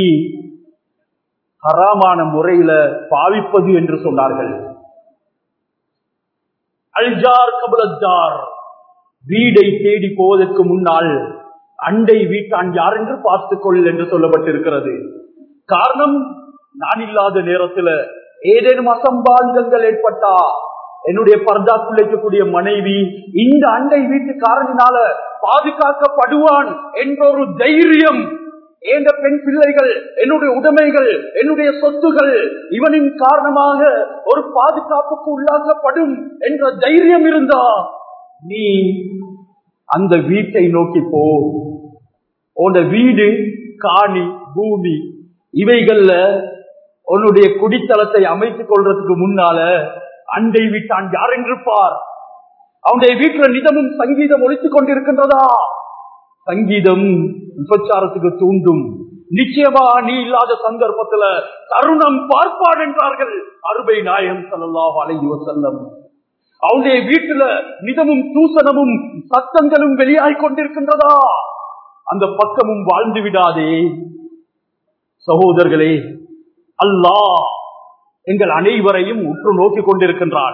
B: ஹராமான முறையில பாவிப்பது என்று சொன்னார்கள் அல்ஜார் கபலஜார் வீடை தேடி போவதற்கு முன்னால் அண்டை வீட்டான் யார் என்று பார்த்துக் கொள் என்று சொல்லப்பட்டிருக்கிறது காரணம் நான் இல்லாத நேரத்துல ஏதேனும் அசம்பாவிதங்கள் ஏற்பட்டா என்னுடைய பர்தாக்குள் வைக்கக்கூடிய மனைவி இந்த அண்டை வீட்டுக்காரனினால பாதுகாக்கப்படுவான் என்ற ஒரு தைரியம் ஏந்த பெண் பிள்ளைகள் என்னுடைய உடைமைகள் என்னுடைய சொத்துகள் இவனின் காரணமாக ஒரு பாதுகாப்புக்கு உள்ளாக்கப்படும் என்ற தைரியம் இருந்தா நீ அந்த வீட்டை நோக்கி போ உன்னோட வீடு காணி பூமி இவைகள்ல உன்னுடைய குடித்தளத்தை அமைத்துக் கொள்றதுக்கு முன்னால அண்டை வீட்டான் யார் என்று பார் அவனுடைய வீட்டுல நிதமும் சங்கீதம் ஒழித்துக் கொண்டிருக்கின்றதா சங்கீதம் விபச்சாரத்துக்கு தூண்டும் நிச்சயமா நீ இல்லாத சந்தர்ப்பத்துல தருணம் பார்ப்பான் என்றார்கள் அருமை நாயம் சல்லாஹ் அலைஹி வசல்லம் அவனுடைய வீட்டுல நிதமும் தூசணமும் சத்தங்களும் வெளியாகிக் கொண்டிருக்கின்றதா அந்த பக்கமும் வாழ்ந்து விடாதே சகோதரர்களே அல்லாஹ் எங்கள் அனைவரையும் உற்று நோக்கிக் கொண்டிருக்கின்றான்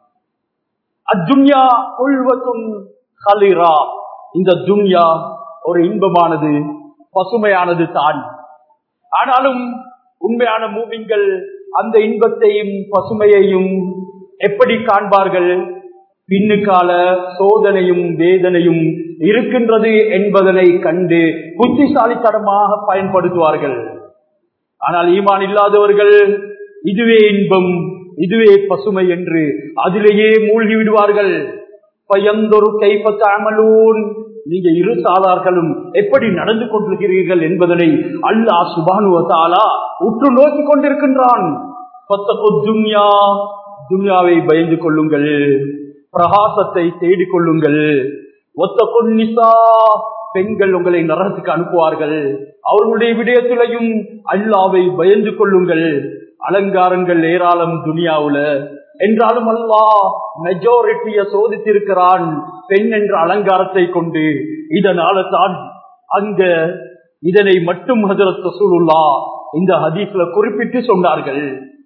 B: அத்துன்யா உள்வத்தும் ஹலிரா இந்த துன்யா ஒரு இன்பமானது பசுமையானது தான் ஆனாலும் உண்மையான மூவிங்கள் அந்த இன்பத்தையும் பசுமையையும் எப்படி காண்பார்கள் பின்னுக்கால சோதனையும் வேதனையும் இருக்கின்றது என்பதனை கண்டு புத்திசாலித்தனமாக பயன்படுத்துவார்கள் ஆனால் ஈமான் இல்லாதவர்கள் இதுவே இன்பம் இதுவே பசுமை என்று அதிலேயே மூழ்கி விடுவார்கள் பயந்தொரு கைப்பத்த அமலூன் நீங்க இரு சாதார்களும் எப்படி நடந்து கொண்டிருக்கிறீர்கள் என்பதனை அல்லாஹ் சுபானுவத்தாலா உற்று நோக்கி கொண்டிருக்கின்றான் துன்யா துன்யாவை பயந்து கொள்ளுங்கள் பிரகாசத்தை தேடிக் கொள்ளுங்கள் ஒத்த கொன்னிசா பெண்கள் உங்களை நரகத்துக்கு அனுப்புவார்கள் அவர்களுடைய விடயத்திலையும் அல்லாவை பயந்து கொள்ளுங்கள் அலங்காரங்கள் ஏராளம் துனியாவுல என்றாலும் அல்லா மெஜாரிட்டிய சோதித்திருக்கிறான் பெண் என்ற அலங்காரத்தை கொண்டு இதனால தான் அங்க இதனை மட்டும் ஹசரத் ரசூலுல்லா இந்த ஹதீஸ்ல குறிப்பிட்டு சொன்னார்கள்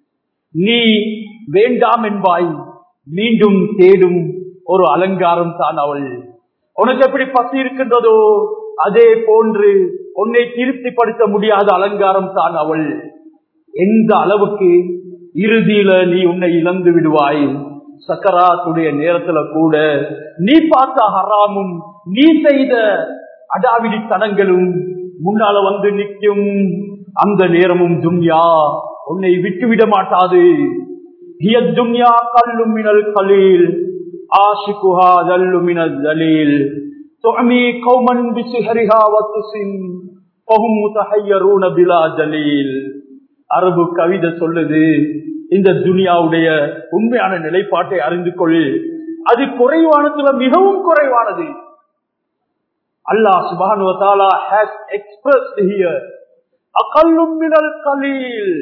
B: நீ வேண்டாம் என்பாய் மீண்டும் தேடும் ஒரு அலங்காரம் தான் அவள் உனக்கு எப்படி பசி இருக்கின்றதோ அதே போன்று உன்னை திருப்திப்படுத்த முடியாத அலங்காரம் தான் அவள் எந்த அளவுக்கு இறுதியில நீ உன்னை இழந்து விடுவாய் சக்கராத்துடைய நேரத்துல கூட நீ பார்த்த ஹராமும் நீ செய்த அடாவிடி தனங்களும் முன்னால வந்து நிற்கும் அந்த நேரமும் துன்யா உன்னை விட்டுவிட மாட்டாது துன்யா கல்லும் மினல் கலீல் ஆஷிகுஹா தல்லு மினல் தலீல் துஅமி கௌமன் பிசிஹரிஹா வத்துசின் ஃபஹும் முத்தஹய்யரூன பிலா ஜலீல் அரபு கவிதை சொல்லுது இந்த துனியாவுடைய உண்மையான நிலைப்பாட்டை அறிந்து கொள் அது குறைவானதுல மிகவும் குறைவானது அல்லாஹ் சுபானுவத்தாலா ஹேஸ் எக்ஸ்பிரஸ்ட் ஹியர் அகல்லும் மினல் Khaleel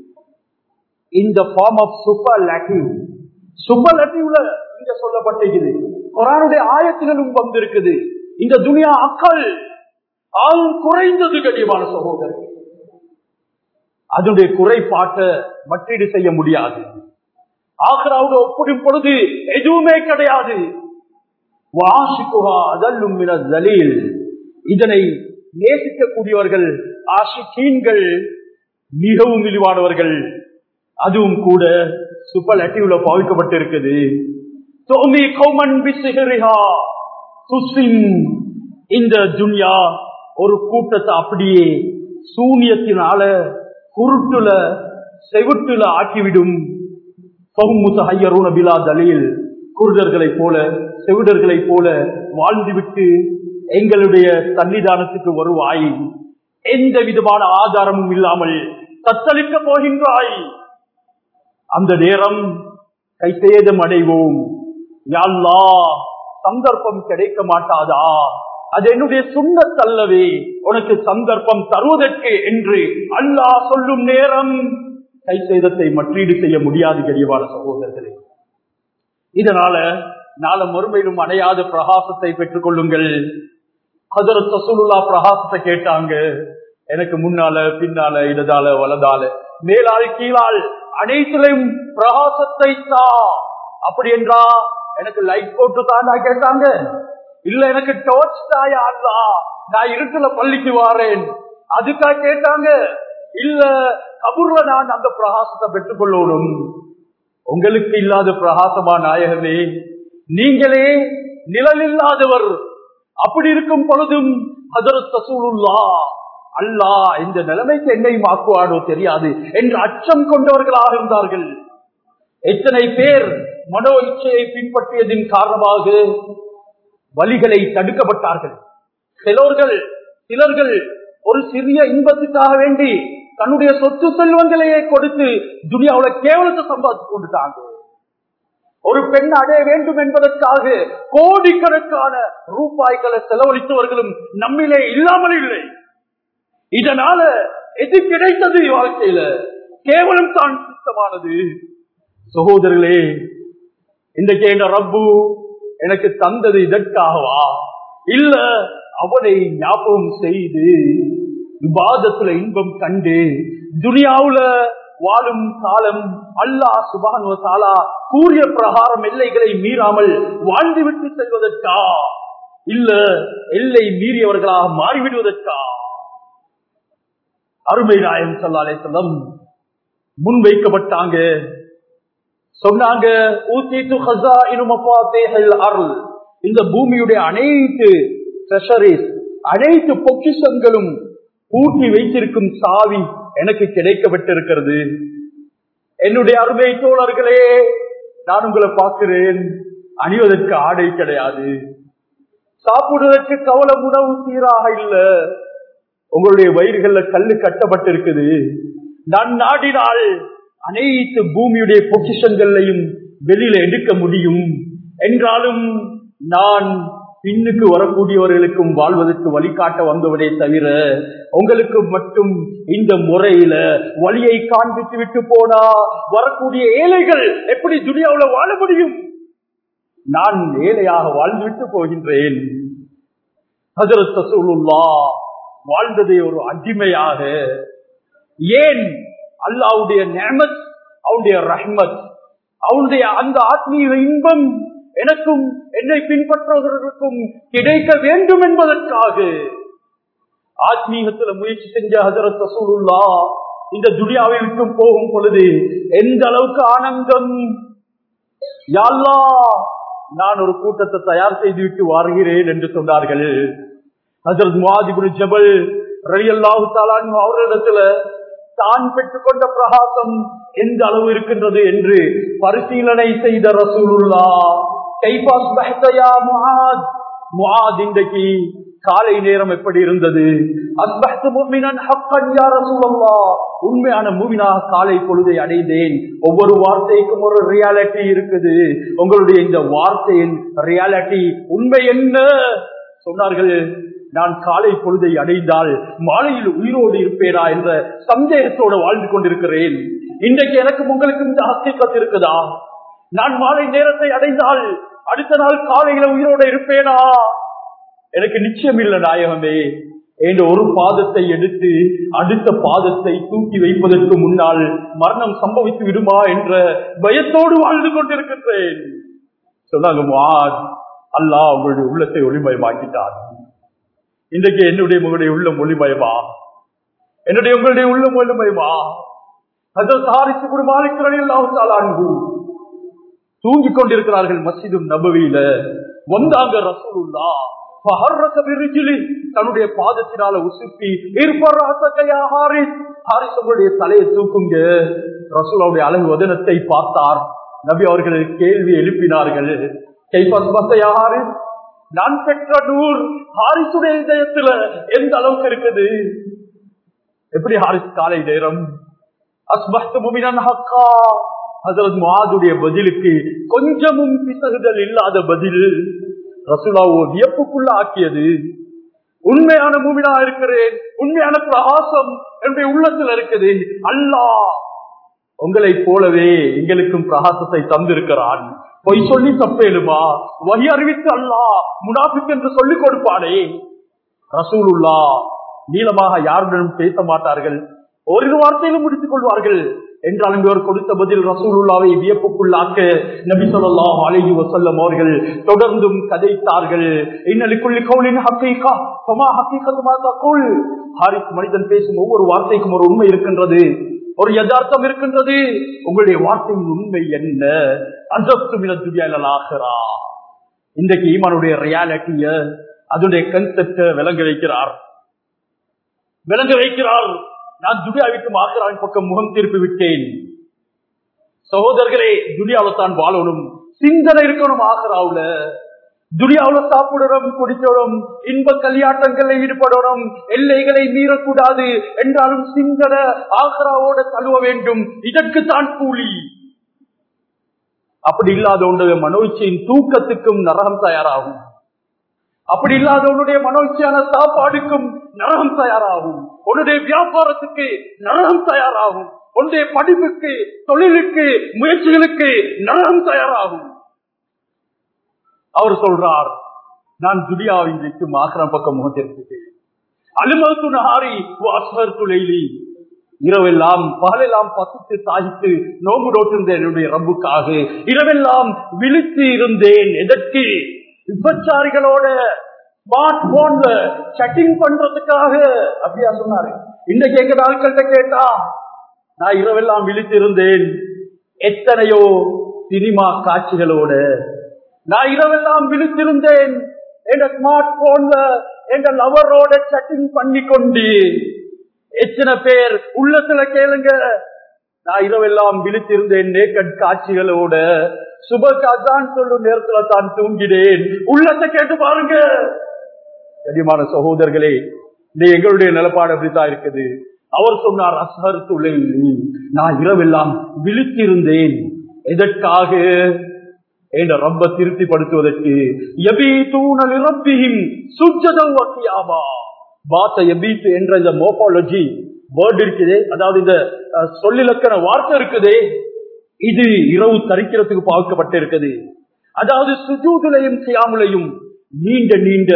B: in the form of superlative superlative இங்க சொல்லப்பட்டிருக்குது குரானுடைய ஆயத்துகளும் வந்திருக்குது இந்த துனியா அக்கள் ஆள் குறைந்தது கடியமான சகோதரர் அதனுடைய குறைபாட்டை மற்றீடு செய்ய முடியாது ஆக்ராவோட ஒப்பிடும் பொழுது எதுவுமே கிடையாது வாஷிக்குஹா அதல்லும் மின ஜலீல் இதனை நேசிக்கக்கூடியவர்கள் ஆஷிகீன்கள் மிகவும் இழிவானவர்கள் அதுவும் கூட சூப்பர் ஆக்டிவ்ல பாவிக்கப்பட்டிருக்குது தோமி கௌமன் பிசிஹரிஹா துசின் இந்த துன்யா ஒரு கூட்டத்தை அப்படியே சூனியத்தினால குருட்டுல செவிட்டுல ஆக்கிவிடும் பகுமுசஹையரூன பிலா தலீல் குருடர்களைப் போல செவிடர்களைப் போல வாழ்ந்துவிட்டு எங்களுடைய சன்னிதானத்துக்கு வருவாய் எந்த விதமான ஆதாரமும் இல்லாமல் தத்தளிக்க போகின்றாய் அந்த நேரம் கைசேதம் அடைவோம் யாழ்லா சந்தர்ப்பம் கிடைக்க மாட்டாதா அது என்னுடைய சுண்ணத்தல்லவே உனக்கு சந்தர்ப்பம் தருவதற்கு என்று அல்லாஹ் சொல்லும் நேரம் கைசேதத்தை மற்றீடு செய்ய முடியாது கரியவான சகோதரர்களே இதனால நாள மறுமையிலும் அடையாத பிரகாசத்தை பெற்றுக் கொள்ளுங்கள் ஹதரத் ரசூலுல்லா பிரகாசத்தை கேட்டாங்க எனக்கு முன்னால பின்னால இடதால வலதால மேலால் கீழால் அனைத்திலும் பிரகாசத்தை தா அப்படி என்றா எனக்கு லைட் போட்டு தாண்டா கேட்டாங்க இல்ல எனக்கு டோர்ச் தாயா அல்லா நான் இருட்டுல பள்ளிக்கு வாரேன் அதுக்கா கேட்டாங்க இல்ல கபூர்ல நான் அந்த பிரகாசத்தை பெற்றுக் கொள்ளணும் உங்களுக்கு இல்லாத பிரகாசமா நாயகமே நீங்களே நிழல் இல்லாதவர் அப்படி இருக்கும் பொழுதும் ஹதரத் ரசூலுல்லா அல்லாஹ் இந்த நிலைமைக்கு என்னை மாக்குவாடோ தெரியாது என்று அச்சம் கொண்டவர்களாக இருந்தார்கள் எத்தனை பேர் மனோ இச்சையை பின்பற்றியதின் காரணமாக வழிகளை தடுக்கப்பட்டார்கள் சிலர்கள் சிலர்கள் ஒரு சிறிய இன்பத்துக்காக வேண்டி தன்னுடைய சொத்து செல்வங்களையே கொடுத்து துனியாவுல கேவலத்தை சம்பாதித்து கொண்டுட்டாங்க ஒரு பெண் அடைய வேண்டும் என்பதற்காக கோடிக்கணக்கான ரூபாய்களை செலவழித்தவர்களும் நம்மிலே இல்லாமல் இல்லை இதனால எது கிடைத்தது வாழ்க்கையில கேவலம் தான் சுத்தமானது சகோதரர்களே இன்றைக்கு எங்க ரப்பு எனக்கு தந்தது இதற்காகவா இல்ல அவனை ஞாபகம் செய்து விவாதத்துல இன்பம் கண்டு துனியாவுல வாழும் காலம் அல்லாஹ் சுபான் தாலா கூறிய பிரகாரம் எல்லைகளை மீறாமல் வாழ்ந்துவிட்டு செல்வதற்கா இல்ல எல்லை மீறியவர்களாக மாறிவிடுவதற்கா அருமை நாயம் சொல்லாலே சொல்லம் முன்வைக்கப்பட்டாங்க சொன்னாங்க ஊத்திட்டு ஹசா அருள் இந்த பூமியுடைய அனைத்து ட்ரெஷரிஸ் அனைத்து பொக்கிஷங்களும் பூட்டி வைத்திருக்கும் சாவி எனக்கு கிடைக்கப்பட்டிருக்கிறது என்னுடைய அருமை தோழர்களே நான் உங்களை பார்க்கிறேன் அணிவதற்கு ஆடை கிடையாது சாப்பிடுவதற்கு கவலை உணவு சீராக இல்ல உங்களுடைய வயிறுகள்ல கல்லு கட்டப்பட்டிருக்குது நான் நாடினால் அனைத்து பூமியுடைய பொக்கிஷங்களையும் வெளியில எடுக்க முடியும் என்றாலும் நான் பின்னுக்கு வரக்கூடியவர்களுக்கும் வாழ்வதற்கு வழிகாட்ட வந்தவனே தவிர உங்களுக்கு மட்டும் இந்த முறையில வழியை காண்பித்து விட்டு போனா வரக்கூடிய ஏழைகள் எப்படி துனியாவுல வாழ முடியும் நான் ஏழையாக வாழ்ந்துவிட்டு போகின்றேன் ஹசரத் ரசூலுல்லா வாழ்ந்ததை ஒரு அடிமையாக ஏன் அல்லாவுடைய நேமத் அவனுடைய ரஹ்மத் அவனுடைய அந்த ஆத்மீக இன்பம் எனக்கும் என்னை பின்பற்றுவதற்கும் கிடைக்க வேண்டும் என்பதற்காக ஆத்மீகத்துல முயற்சி செஞ்ச ஹசரத் ரசூலுல்லா இந்த துனியாவிற்கும் போகும் பொழுது எந்த அளவுக்கு ஆனந்தம் யாழ்லா நான் ஒரு கூட்டத்தை தயார் செய்து விட்டு வருகிறேன் என்று சொன்னார்கள் ஹசரத் முவாதிபுல் ஜபல் ரலி அல்லாஹு தாலான் அவர்களிடத்துல தான் பெற்றுக்கொண்ட பிரகாசம் எந்த அளவு இருக்கின்றது என்று பரிசீலனை செய்த ரசூலுல்லா முஆத் இன்றைக்கு காலை நேரம் எப்படி இருந்தது உண்மையான மூவினாக காலை பொழுதை அடைந்தேன் ஒவ்வொரு வார்த்தைக்கும் ஒரு ரியாலிட்டி இருக்குது உங்களுடைய இந்த வார்த்தையின் ரியாலிட்டி உண்மை என்ன சொன்னார்கள் நான் காலை பொழுதை அடைந்தால் மாலையில் உயிரோடு இருப்பேனா என்ற சந்தேகத்தோடு வாழ்ந்து கொண்டிருக்கிறேன் இன்றைக்கு எனக்கும் உங்களுக்கும் இந்த ஹஸ்திகத் இருக்குதா நான் மாலை நேரத்தை அடைந்தால் அடுத்த நாள் காலையில உயிரோடு இருப்பேனா எனக்கு நிச்சயம் இல்லை நாயகமே என்ற ஒரு பாதத்தை எடுத்து அடுத்த பாதத்தை தூக்கி வைப்பதற்கு முன்னால் மரணம் சம்பவித்து விடுமா என்ற பயத்தோடு வாழ்ந்து கொண்டிருக்கின்றேன் சொன்னாங்க முஆத், அல்லாஹ் உங்களுடைய உள்ளத்தை ஒளிமயமாக்கிட்டார் இன்றைக்கு என்னுடைய உங்களுடைய உள்ளம் ஒளிமயமா என்னுடைய உங்களுடைய உள்ளம் ஒளிமயமா அது சாரித்து கூட மாலிக்கிறேன் தூங்கிக் கொண்டிருக்கிறார்கள் மஸ்ஜிது நபவியில வந்தாங்க ரசூலுல்லா ஃபஹர்ரக பிரிஜிலி, தன்னுடைய பாதத்தினால உசுப்பி இருப்பராசக்கையா ஹாரிஸ் ஹாரிஸ் உங்களுடைய தலையை தூக்குங்க ரசூலுடைய அழகு வதனத்தை பார்த்தார் நபி அவர்கள் கேள்வி எழுப்பினார்கள் கைப்பஸ்மத்தையா ஹாரிஸ் நான் பெற்ற நூர் ஹாரிசுடைய இதயத்துல எந்த அளவுக்கு இருக்குது எப்படி ஹாரிஸ் காலை நேரம் அஸ்பஹ்து முமினன் ஹக்கா ஹஜரத் முஆதுடைய பதிலுக்கு கொஞ்சமும் பிசகுதல் இல்லாத பதில் ரசூலாவோ வியப்புக்குள்ள ஆக்கியது உண்மையான மூமினா இருக்கிறேன் உண்மையான பிரகாசம் என்னுடைய உள்ளத்தில் இருக்குது அல்லாஹ் உங்களை போலவே எங்களுக்கும் பிரகாசத்தை தந்திருக்கிறான் பொய் சொல்லி தப்பேலுமா வழி அறிவித்து அல்லாஹ் முனாஃபிக் என்று சொல்லிக் கொடுப்பானே ரசூலுல்லா நீளமாக யாருடனும் பேச மாட்டார்கள் ஒரு வார்த்தையிலும் முடித்துக் கொள்வார்கள் என்றாலும் இவர் கொடுத்த பதில் ரசூலுல்லாவை வியப்புக்குள்ளாக்க நபி ஸல்லல்லாஹு அலைஹி வஸல்லம் அவர்கள் தொடர்ந்தும் கதைத்தார்கள் இன்னலிக்குள்ளி கௌலின் ஹக்கீகா ஃபமா ஹக்கீகத்து மா தகுல் ஹாரிஸ் மனிதன் பேசும் ஒவ்வொரு வார்த்தைக்கும் ஒரு உண்மை இருக்கின்றது ஒரு யதார்த்தம் இருக்கின்றது உங்களுடைய வார்த்தையின் உண்மை என்ன அஜப்து மின துன்யா இலல் ஆখিরা இன்றைக்கு ஈமானுடைய ரியாலிட்டிய அதனுடைய கன்செப்ட விளங்க வைக்கிறார் விளங்க வைக்கிறார் நான் துனியாவிற்கு ஆகிறான் பக்கம் முகம் திருப்பி விட்டேன் சகோதரர்களே துனியாவில தான் வாழணும் சிந்தனை இருக்கணும் ஆகிறாவுல துனியாவுல சாப்பிடணும் குடிக்கணும் இன்ப கல்யாட்டங்களில் ஈடுபடணும் எல்லைகளை மீறக்கூடாது என்றாலும் சிந்தனை ஆகராவோட தழுவ வேண்டும் இதற்கு தான் கூலி அப்படி இல்லாத உன்னுடைய மனோச்சியின் தூக்கத்துக்கும் நரகம் தயாராகும் அப்படி இல்லாத உன்னுடைய மனோச்சியான சாப்பாடுக்கும் நரகம் தயாராகும் உன்னுடைய வியாபாரத்துக்கு நரகம் தயாராகும் உன்னுடைய படிப்புக்கு தொழிலுக்கு முயற்சிகளுக்கு நரகம் தயாராகும் அவர் சொல்றார் நான் துடியாவின் வைத்து மாத்திரம் பக்கம் முகத்திருக்கிறேன் அலுமத்து நகாரி அஸ்வர் துளைலி இரவெல்லாம் பகலெல்லாம் பசித்து தாகித்து நோம்பு நோட்டிருந்தேன் என்னுடைய ரப்புக்காக இரவெல்லாம் விழித்து இருந்தேன் எதற்கு விபச்சாரிகளோட ஸ்மார்ட் போன்ல செட்டிங் பண்றதுக்காக அப்படியா சொன்னாரு இன்னைக்கு எங்க நாட்கள்கிட்ட கேட்டா நான் இரவெல்லாம் விழித்திருந்தேன் எத்தனையோ சினிமா காட்சிகளோட நான் இரவெல்லாம் விழித்திருந்தேன் என் ஸ்மார்ட் போன்ல என் லவரோட செட்டிங் பண்ணி கொண்டு எத்தனை பேர் உள்ளத்துல கேளுங்க நான் இரவெல்லாம் விழித்திருந்தேன் நேக்கட் காட்சிகளோட சுபகாதான் சொல்லும் நேரத்துல தான் தூங்கினேன் உள்ளத்தை கேட்டு பாருங்க கனிமான சகோதரர்களே நீ எங்களுடைய நிலப்பாடு அப்படித்தான் இருக்குது அவர் சொன்னார் அசர் துளை நான் இரவெல்லாம் விழித்திருந்தேன் எதற்காக என்ற ரொம்ப திருப்திப்படுத்துவதற்கு எபி தூணல் இறப்பியும் சுஜதம் வக்கியாமா பாத்த எபீத் என்ற இந்த மோபாலஜி வேர்ட் இருக்குது அதாவது இந்த அஹ், சொல்லிலக்கண வார்த்தை இருக்குதே இது இரவு தரிக்கிறதுக்கு பார்க்கப்பட்டு இருக்குது அதாவது சுஜூதுலையும் சியாமுலையும் நீண்ட நீண்ட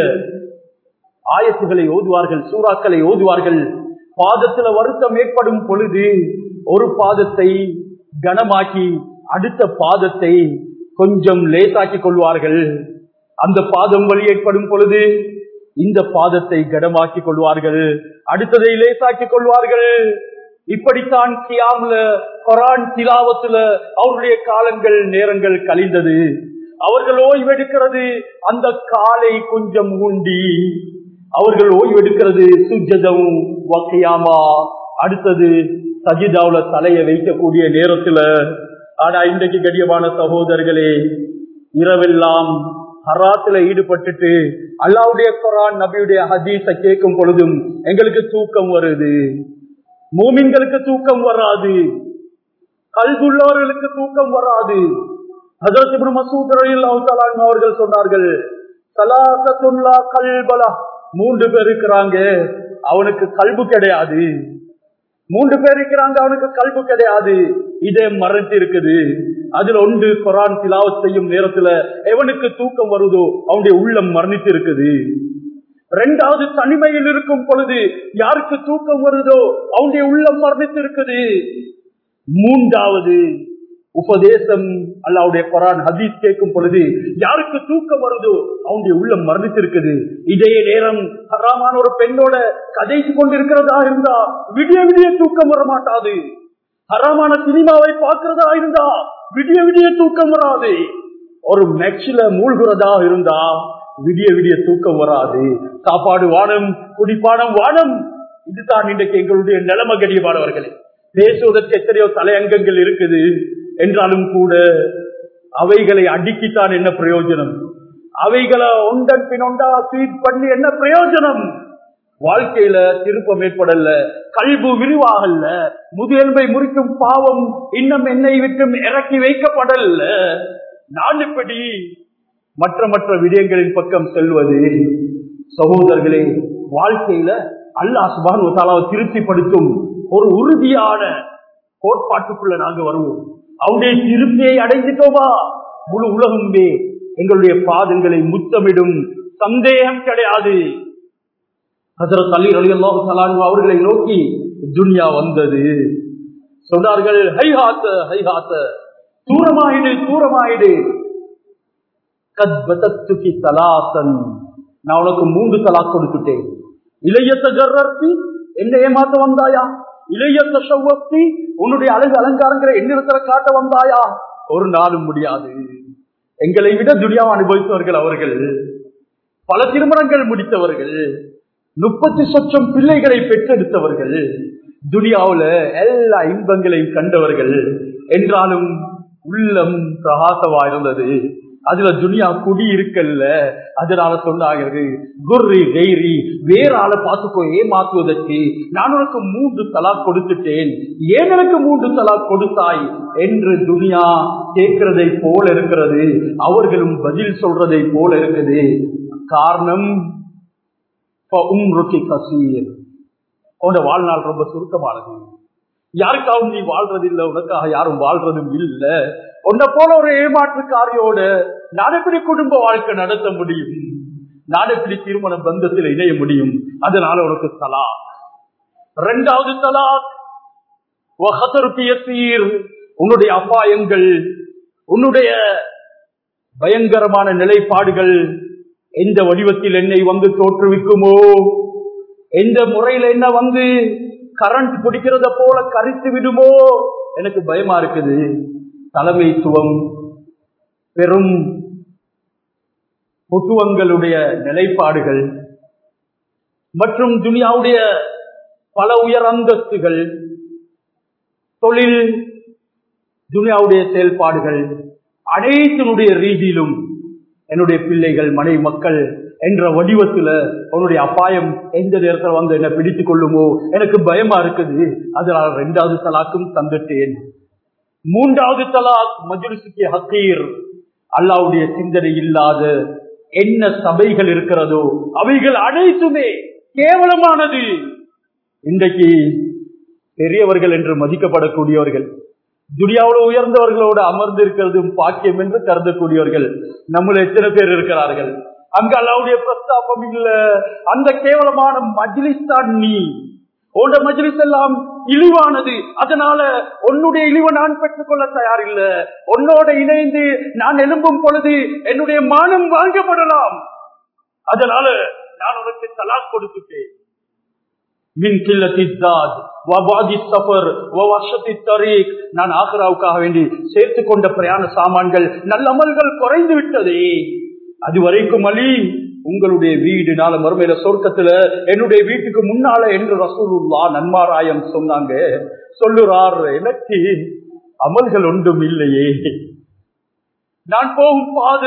B: ஆயத்துகளை ஓதுவார்கள் சூறாக்களை ஓதுவார்கள் பாதத்துல வருத்தம் ஏற்படும் பொழுது ஒரு பாதத்தை கனமாக்கி அடுத்த பாதத்தை கொஞ்சம் லேசாக்கி கொள்வார்கள் அந்த பாதம் வழி ஏற்படும் பொழுது இந்த பாதத்தை கனமாக்கி கொள்வார்கள் அடுத்ததை லேசாக்கி கொள்வார்கள் இப்படித்தான் கியாம்ல கொரான் திலாவத்துல அவருடைய காலங்கள் நேரங்கள் கழிந்தது அவர்கள் ஓய்வெடுக்கிறது அந்த காலை கொஞ்சம் ஊண்டி அவர்கள் ஓய்வெடுக்கிறது சுஜதம் வக்கையாமா அடுத்தது சஜிதாவுல தலையை வைக்கக்கூடிய நேரத்துல ஆனா இன்றைக்கு கடியமான சகோதரர்களே இரவெல்லாம் ஹராத்துல ஈடுபட்டுட்டு அல்லாவுடைய குரான் நபியுடைய ஹதீஸ கேட்கும் பொழுதும் எங்களுக்கு தூக்கம் வருது மூமின்களுக்கு தூக்கம் வராது கல்குள்ளவர்களுக்கு தூக்கம் வராது ஹஜரத் இப்னு மசூத் ரலியல்லாஹு தஆலா அன்ஹு அவர்கள் சொன்னார்கள் சலாசத்துல்லா கல்பலா மூன்று பேர் இருக்கிறாங்க அவனுக்கு கல்பு கிடையாது மூன்று பேர் இருக்கிறாங்க அவனுக்கு கல்பு கிடையாது இதே மறைத்து இருக்குது அதுல ஒன்று குரான் திலாவத் செய்யும் நேரத்துல எவனுக்கு தூக்கம் வருதோ அவனுடைய உள்ளம் மரணித்து இருக்குது இரண்டாவது தனிமையில் இருக்கும் பொழுது யாருக்கு தூக்கம் வருதோ அவனுடைய உள்ளம் மரணித்திருக்குது மூன்றாவது உபதேசம் அல்லாவுடைய குரான் ஹதீஸ் கேட்கும் பொழுது யாருக்கு தூக்கம் வருதோ அவனுடைய உள்ளம் மரணித்திருக்குது இதே நேரம் ஹராமான ஒரு பெண்ணோட கதைத்து கொண்டிருக்கிறதா இருந்தா விடிய விடிய தூக்கம் வர மாட்டாது ஹராமான சினிமாவை பார்க்கிறதா இருந்தா விடிய விடிய தூக்கம் வராது ஒரு மெக்ஸில மூழ்கிறதா இருந்தா விடிய விடிய தூக்கம் வராது சாப்பாடு வானம் குடிப்பானம் வானம் இதுதான் இன்றைக்கு எங்களுடைய நிலைமை கடியமானவர்களே பேசுவதற்கு எத்தனையோ தலையங்கங்கள் இருக்குது என்றாலும் கூட அவைகளை அடுக்கித்தான் என்ன பிரயோஜனம் அவைகளை ஒன்றன் பின் ஒன்றா ஸ்வீட் பண்ணி என்ன பிரயோஜனம் வாழ்க்கையில திருப்பம் ஏற்படல கல்பு விரிவாகல்ல முதியல்பை முறிக்கும் பாவம் இன்னும் என்னை விட்டும் இறக்கி வைக்கப்படல நான் இப்படி மற்ற மற்ற விடயங்களின் பக்கம் செல்வது சகோதரர்களே வாழ்க்கையில அல்லாஹ் சுபான் திருப்திப்படுத்தும் ஒரு உறுதியான கோட்பாட்டுக்குள்ள நாங்க வருவோம் அவருடைய திருப்தியை அடைஞ்சிட்டோமா முழு உலகமே எங்களுடைய பாதங்களை முத்தமிடும் சந்தேகம் கிடையாது ஹசரத் அலி அலி அல்லாஹு அவர்களை நோக்கி துன்யா வந்தது சொன்னார்கள் ஹைஹாத்த ஹைஹாத்த தூரமாயிடு தூரமாயிடு கத்பதத்துக்கு தலாசன் நான் உனக்கு மூன்று தலாக் கொடுத்துட்டேன் இளையத்த கர்ரத்தி என்ன ஏமாத்த வந்தாயா இளையத்த சௌவத்தி உன்னுடைய அழகு அலங்காரங்களை எண்ணிடத்துல காட்ட வந்தாயா ஒரு நாளும் முடியாது எங்களை விட துனியாவை அனுபவித்தவர்கள் அவர்கள் பல திருமணங்கள் முடித்தவர்கள் முப்பத்தி சொச்சம் பிள்ளைகளை பெற்றெடுத்தவர்கள் துனியாவுல எல்லா இன்பங்களையும் கண்டவர்கள் என்றாலும் உள்ளம் பிரகாசமா இருந்தது அதுல துனியா குடி இருக்கல்ல அதனால சொன்னாகிறது குர்ரி கைரி வேற ஆளை பார்த்துக்கோ ஏமாத்துவதற்கு நான் உனக்கு மூன்று தலா கொடுத்துட்டேன் ஏன் எனக்கு மூன்று தலா கொடுத்தாய் என்று துனியா கேட்கிறதை போல இருக்கிறது அவர்களும் பதில் சொல்றதை போல இருக்குது காரணம் கசீர் உன்னோட வாழ்நாள் ரொம்ப சுருக்கமானது யாருக்காகவும் நீ வாழ்றது இல்ல உனக்காக யாரும் வாழ்றதும் இல்ல உன்னை போல ஒரு ஏமாற்றுக்காரியோட நான் எப்படி குடும்ப வாழ்க்கை நடத்த முடியும் நான் எப்படி திருமண பந்தத்தில் இணைய முடியும் அதனால உனக்கு தலா இரண்டாவது தலாக் உன்னுடைய அபாயங்கள் உன்னுடைய பயங்கரமான நிலைப்பாடுகள் எந்த வடிவத்தில் என்னை வந்து தோற்றுவிக்குமோ எந்த முறையில என்ன வந்து கரண்ட் பிடிக்கிறத போல கரித்து விடுமோ எனக்கு பயமா இருக்குது தலைமைத்துவம் பெரும் புத்துவங்களுடைய நிலைப்பாடுகள் மற்றும் துனியாவுடைய பல உயர் அந்தஸ்துகள் தொழில் துனியாவுடைய செயல்பாடுகள் அனைத்தினுடைய ரீதியிலும் என்னுடைய பிள்ளைகள் மனைவி மக்கள் என்ற வடிவத்துல உன்னுடைய அபாயம் எந்த நேரத்தில் வந்து என்ன பிடித்துக் கொள்ளுமோ எனக்கு பயமா இருக்குது அதனால ரெண்டாவது தலாக்கும் தந்துட்டேன் மூன்றாவது தலாக் மஜுலிசுக்கு ஹக்கீர் அல்லாவுடைய சிந்தனை இல்லாத என்ன சபைகள் இருக்கிறதோ அவைகள் அனைத்துமே கேவலமானது இன்றைக்கு பெரியவர்கள் என்று மதிக்கப்படக்கூடியவர்கள் துனியாவோட உயர்ந்தவர்களோடு அமர்ந்து இருக்கிறதும் பாக்கியம் என்று கருதக்கூடியவர்கள் நம்மள எத்தனை பேர் இருக்கிறார்கள் அங்க அல்லாவுடைய பிரஸ்தாபம் இல்ல அந்த கேவலமான மஜ்லிஸ் தான் நீ உண்ட மஜ்லிஸ் எல்லாம் இழிவானது அதனால உன்னுடைய இழிவை நான் பெற்றுக்கொள்ள தயார் இல்ல உன்னோட இணைந்து நான் எழும்பும் பொழுது என்னுடைய மானம் வாங்கப்படலாம் அதனால நான் உனக்கு தலாக் கொடுத்துட்டேன் மின் கில்லத்தி தாத் வபாதி சஃபர் வவர்ஷத்தி தரீக் நான் ஆக்ராவுக்காக வேண்டி சேர்த்து கொண்ட பிரயாண சாமான்கள் நல்ல அமல்கள் குறைந்து விட்டதே அது வரைக்கும் அலி உங்களுடைய வீடு நாள மறுமையில சொர்க்கத்துல என்னுடைய வீட்டுக்கு முன்னால என்று ரசூலுல்லா நன்மாராயம் சொன்னாங்க சொல்லுறார் எனக்கு அமல்கள் ஒன்றும் இல்லையே நான் போகும் பாத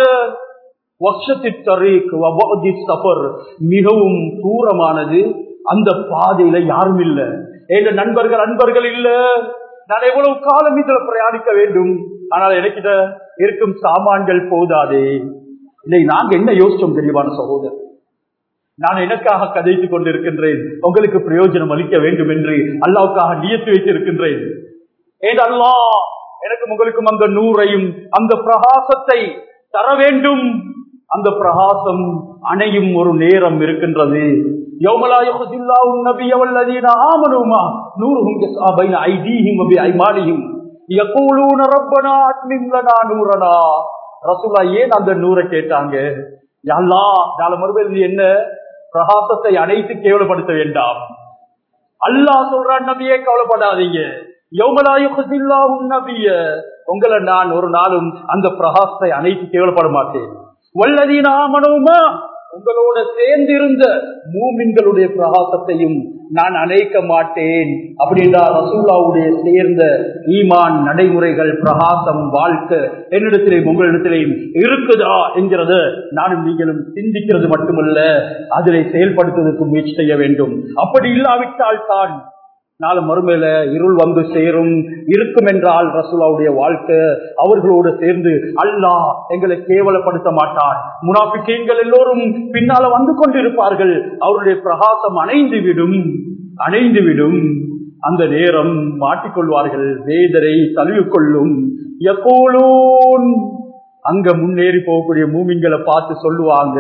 B: மிகவும் தூரமானது அந்த பாதையில யாரும் இல்ல எங்க நண்பர்கள் அன்பர்கள் இல்ல நான் எவ்வளவு காலம் இதுல பிரயாணிக்க வேண்டும் ஆனால் எனக்கிட்ட இருக்கும் சாமான்கள் போதாதே இல்லை நாங்க என்ன யோசிச்சோம் தெளிவான சகோதரர் நான் எனக்காக கதைத்துக் கொண்டிருக்கின்றேன் உங்களுக்கு பிரயோஜனம் அளிக்க வேண்டும் என்று அல்லாவுக்காக நியத்து வைத்திருக்கின்றேன் ஏன் அல்லா எனக்கும் உங்களுக்கும் அந்த நூறையும் அந்த பிரகாசத்தை தர வேண்டும் அந்த பிரகாசம் அணையும் ஒரு நேரம் இருக்கின்றது யௌமலா யுஹ்தில்லாஹு நபிய வல்லதீன ஆமனுமா நூறுஹும் யஸ்ஆ பைன ஐதீஹிம் வபி ஐமானிஹிம் யகூலூன ரப்பனா அத்மிம் லனா நூரனா ரசூலா ஏன் அந்த நூரை கேட்டாங்க யா அல்லாஹ் நாளை மறுபடியும் நீ என்ன பிரகாசத்தை அனைத்து கேவலப்படுத்த வேண்டாம் அல்லாஹ் சொல்றான் நபியே கவலைப்படாதீங்க யௌமலாயுல்லாஹும் நபிய உங்களை நான் ஒரு நாளும் அந்த பிரகாசத்தை அனைத்து கேவலப்பட மாட்டேன் வல்லதீன ஆமனவுமா உங்களோட சேர்ந்திருந்த மூமின்களுடைய பிரகாசத்தையும் நான் அணைக்க மாட்டேன் அப்படின்றா ரசூல்லாவுடைய சேர்ந்த ஈமான் நடைமுறைகள் பிரகாசம் வாழ்க்கை என்னிடத்திலேயும் உங்களிடத்திலேயும் இருக்குதா என்கிறத நானும் நீங்களும் சிந்திக்கிறது மட்டுமல்ல அதிலே செயல்படுத்துவதற்கு முயற்சி செய்ய வேண்டும் அப்படி இல்லாவிட்டால் தான் நாளை மறுமையில இருள் வந்து சேரும் இருக்கும் என்றால் ரசூலாவுடைய வாழ்க்கை அவர்களோடு சேர்ந்து அல்லாஹ் எங்களை கேவலப்படுத்த மாட்டார் முனாபிக்கீன்கள் எல்லோரும் பின்னால வந்து கொண்டிருப்பார்கள் அவருடைய பிரகாசம் அணைந்து விடும் அணைந்து விடும் அந்த நேரம் மாட்டிக்கொள்வார்கள் வேதரை தழுவிக்கொள்ளும் எப்போலோன் அங்க முன்னேறி போகக்கூடிய மூமின்களை பார்த்து சொல்லுவாங்க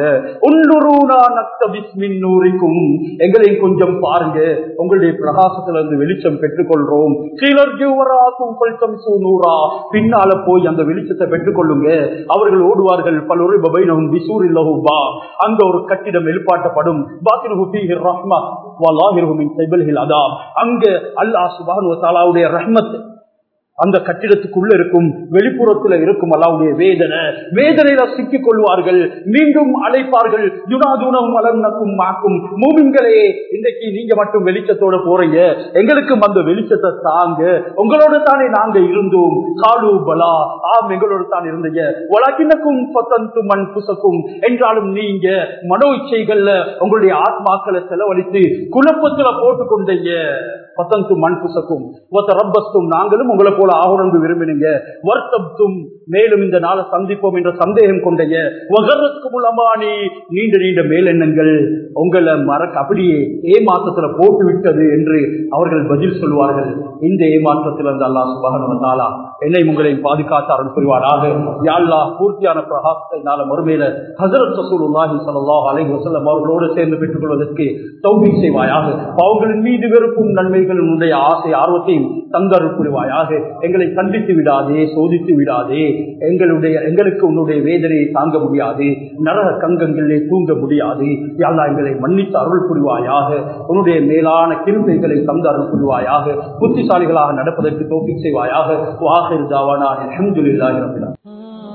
B: நூறிக்கும் எங்களையும் கொஞ்சம் பாருங்க உங்களுடைய பிரகாசத்துல இருந்து வெளிச்சம் பெற்றுக்கொள்றோம் நூறா பின்னால போய் அந்த வெளிச்சத்தை பெற்றுக்கொள்ளுங்க அவர்கள் ஓடுவார்கள் பலரு பபைனவும் விசூர் இல்லஹுபா அங்க ஒரு கட்டிடம் எழுப்பாட்டப்படும் ரஹ்மா அங்க அல்லாஹ் சுபானு தாலாவுடைய ரஹ்மத் அந்த கட்டிடத்துக்குள்ள இருக்கும் வெளிப்புறத்துல இருக்கும் அல்லாவுடைய வேதனை வேதனையில சிக்கிக் கொள்வார்கள் மீண்டும் அழைப்பார்கள் யுனாதுனவும் அலர்னக்கும் மாக்கும் மூமின்களே இன்றைக்கு நீங்க மட்டும் வெளிச்சத்தோட போறீங்க எங்களுக்கும் அந்த வெளிச்சத்தை தாங்க உங்களோட தானே நாங்க இருந்தோம் காலு பலா ஆம் எங்களோட தான் இருந்தீங்க உலகினக்கும் பத்தந்து மண் புசக்கும் என்றாலும் நீங்க மனோ இச்சைகள்ல உங்களுடைய ஆத்மாக்களை செலவழித்து குழப்பத்துல போட்டு கொண்டீங்க பத்தந்து மண் புசக்கும் ஒத்த ரப்பஸ்தும் நாங்களும் உங்களை போல ஆகுரந்து விரும்பினீங்க வருத்தத்தும் மேலும் இந்த நாளை சந்திப்போம் என்ற சந்தேகம் கொண்டைய அம்பானி நீண்ட நீண்ட மேலெண்ணங்கள் உங்களை மறக்க அப்படியே ஏமாற்றத்துல போட்டு விட்டது என்று அவர்கள் பதில் சொல்வார்கள் இந்த ஏமாற்றத்தில் இருந்து அல்லா சுபகனவத்தாலா என்னை உங்களையும் பாதுகாத்தாரன் புரிவாராக யாழ்லா பூர்த்தியான பிரகாசத்தை நாள மறுமையில ஹசரத் சசூலுல்லாஹி ஸல்லல்லாஹு அலைஹி வஸல்லம் அவர்களோடு சேர்ந்து பெற்றுக் கொள்வதற்கு தௌபீக் செய்வாயாக பாவங்களின் மீது வெறுப்பும் நன்மைகளின் உடைய ஆசை ஆர்வத்தையும் தந்தருள் புரிவாயாக எங்களை கண்டித்து விடாதே சோதித்து விடாதே எங்களுடைய எங்களுக்கு உன்னுடைய வேதனையை தாங்க முடியாது நரக கங்கங்களிலே தூங்க முடியாது யாழ்லா எங்களை மன்னித்து அருள் புரிவாயாக உன்னுடைய மேலான கிருமைகளை தந்து அருள் புரிவாயாக புத்திசாலிகளாக நடப்பதற்கு தோப்பிக் செய்வாயாக வாஹிர் தாவானா அல்ஹம்துலில்லாஹி ரப்பில் ஆலமீன்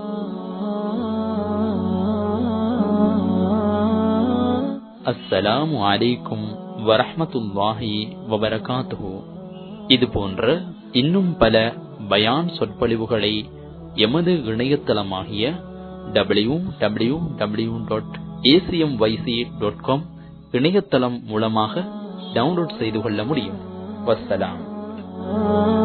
C: அஸ்ஸலாமு அலைக்கும் வரஹ்மத்துல்லாஹி வபரகாத்துஹு இது போன்ற இன்னும் பல பயான் சொற்பொழிவுகளை எமது இணையதளமாகிய W W W dot ACM YC dot com இணையதளம் மூலமாக டவுன்லோட் செய்து கொள்ள முடியும் வஸ்ஸலாம்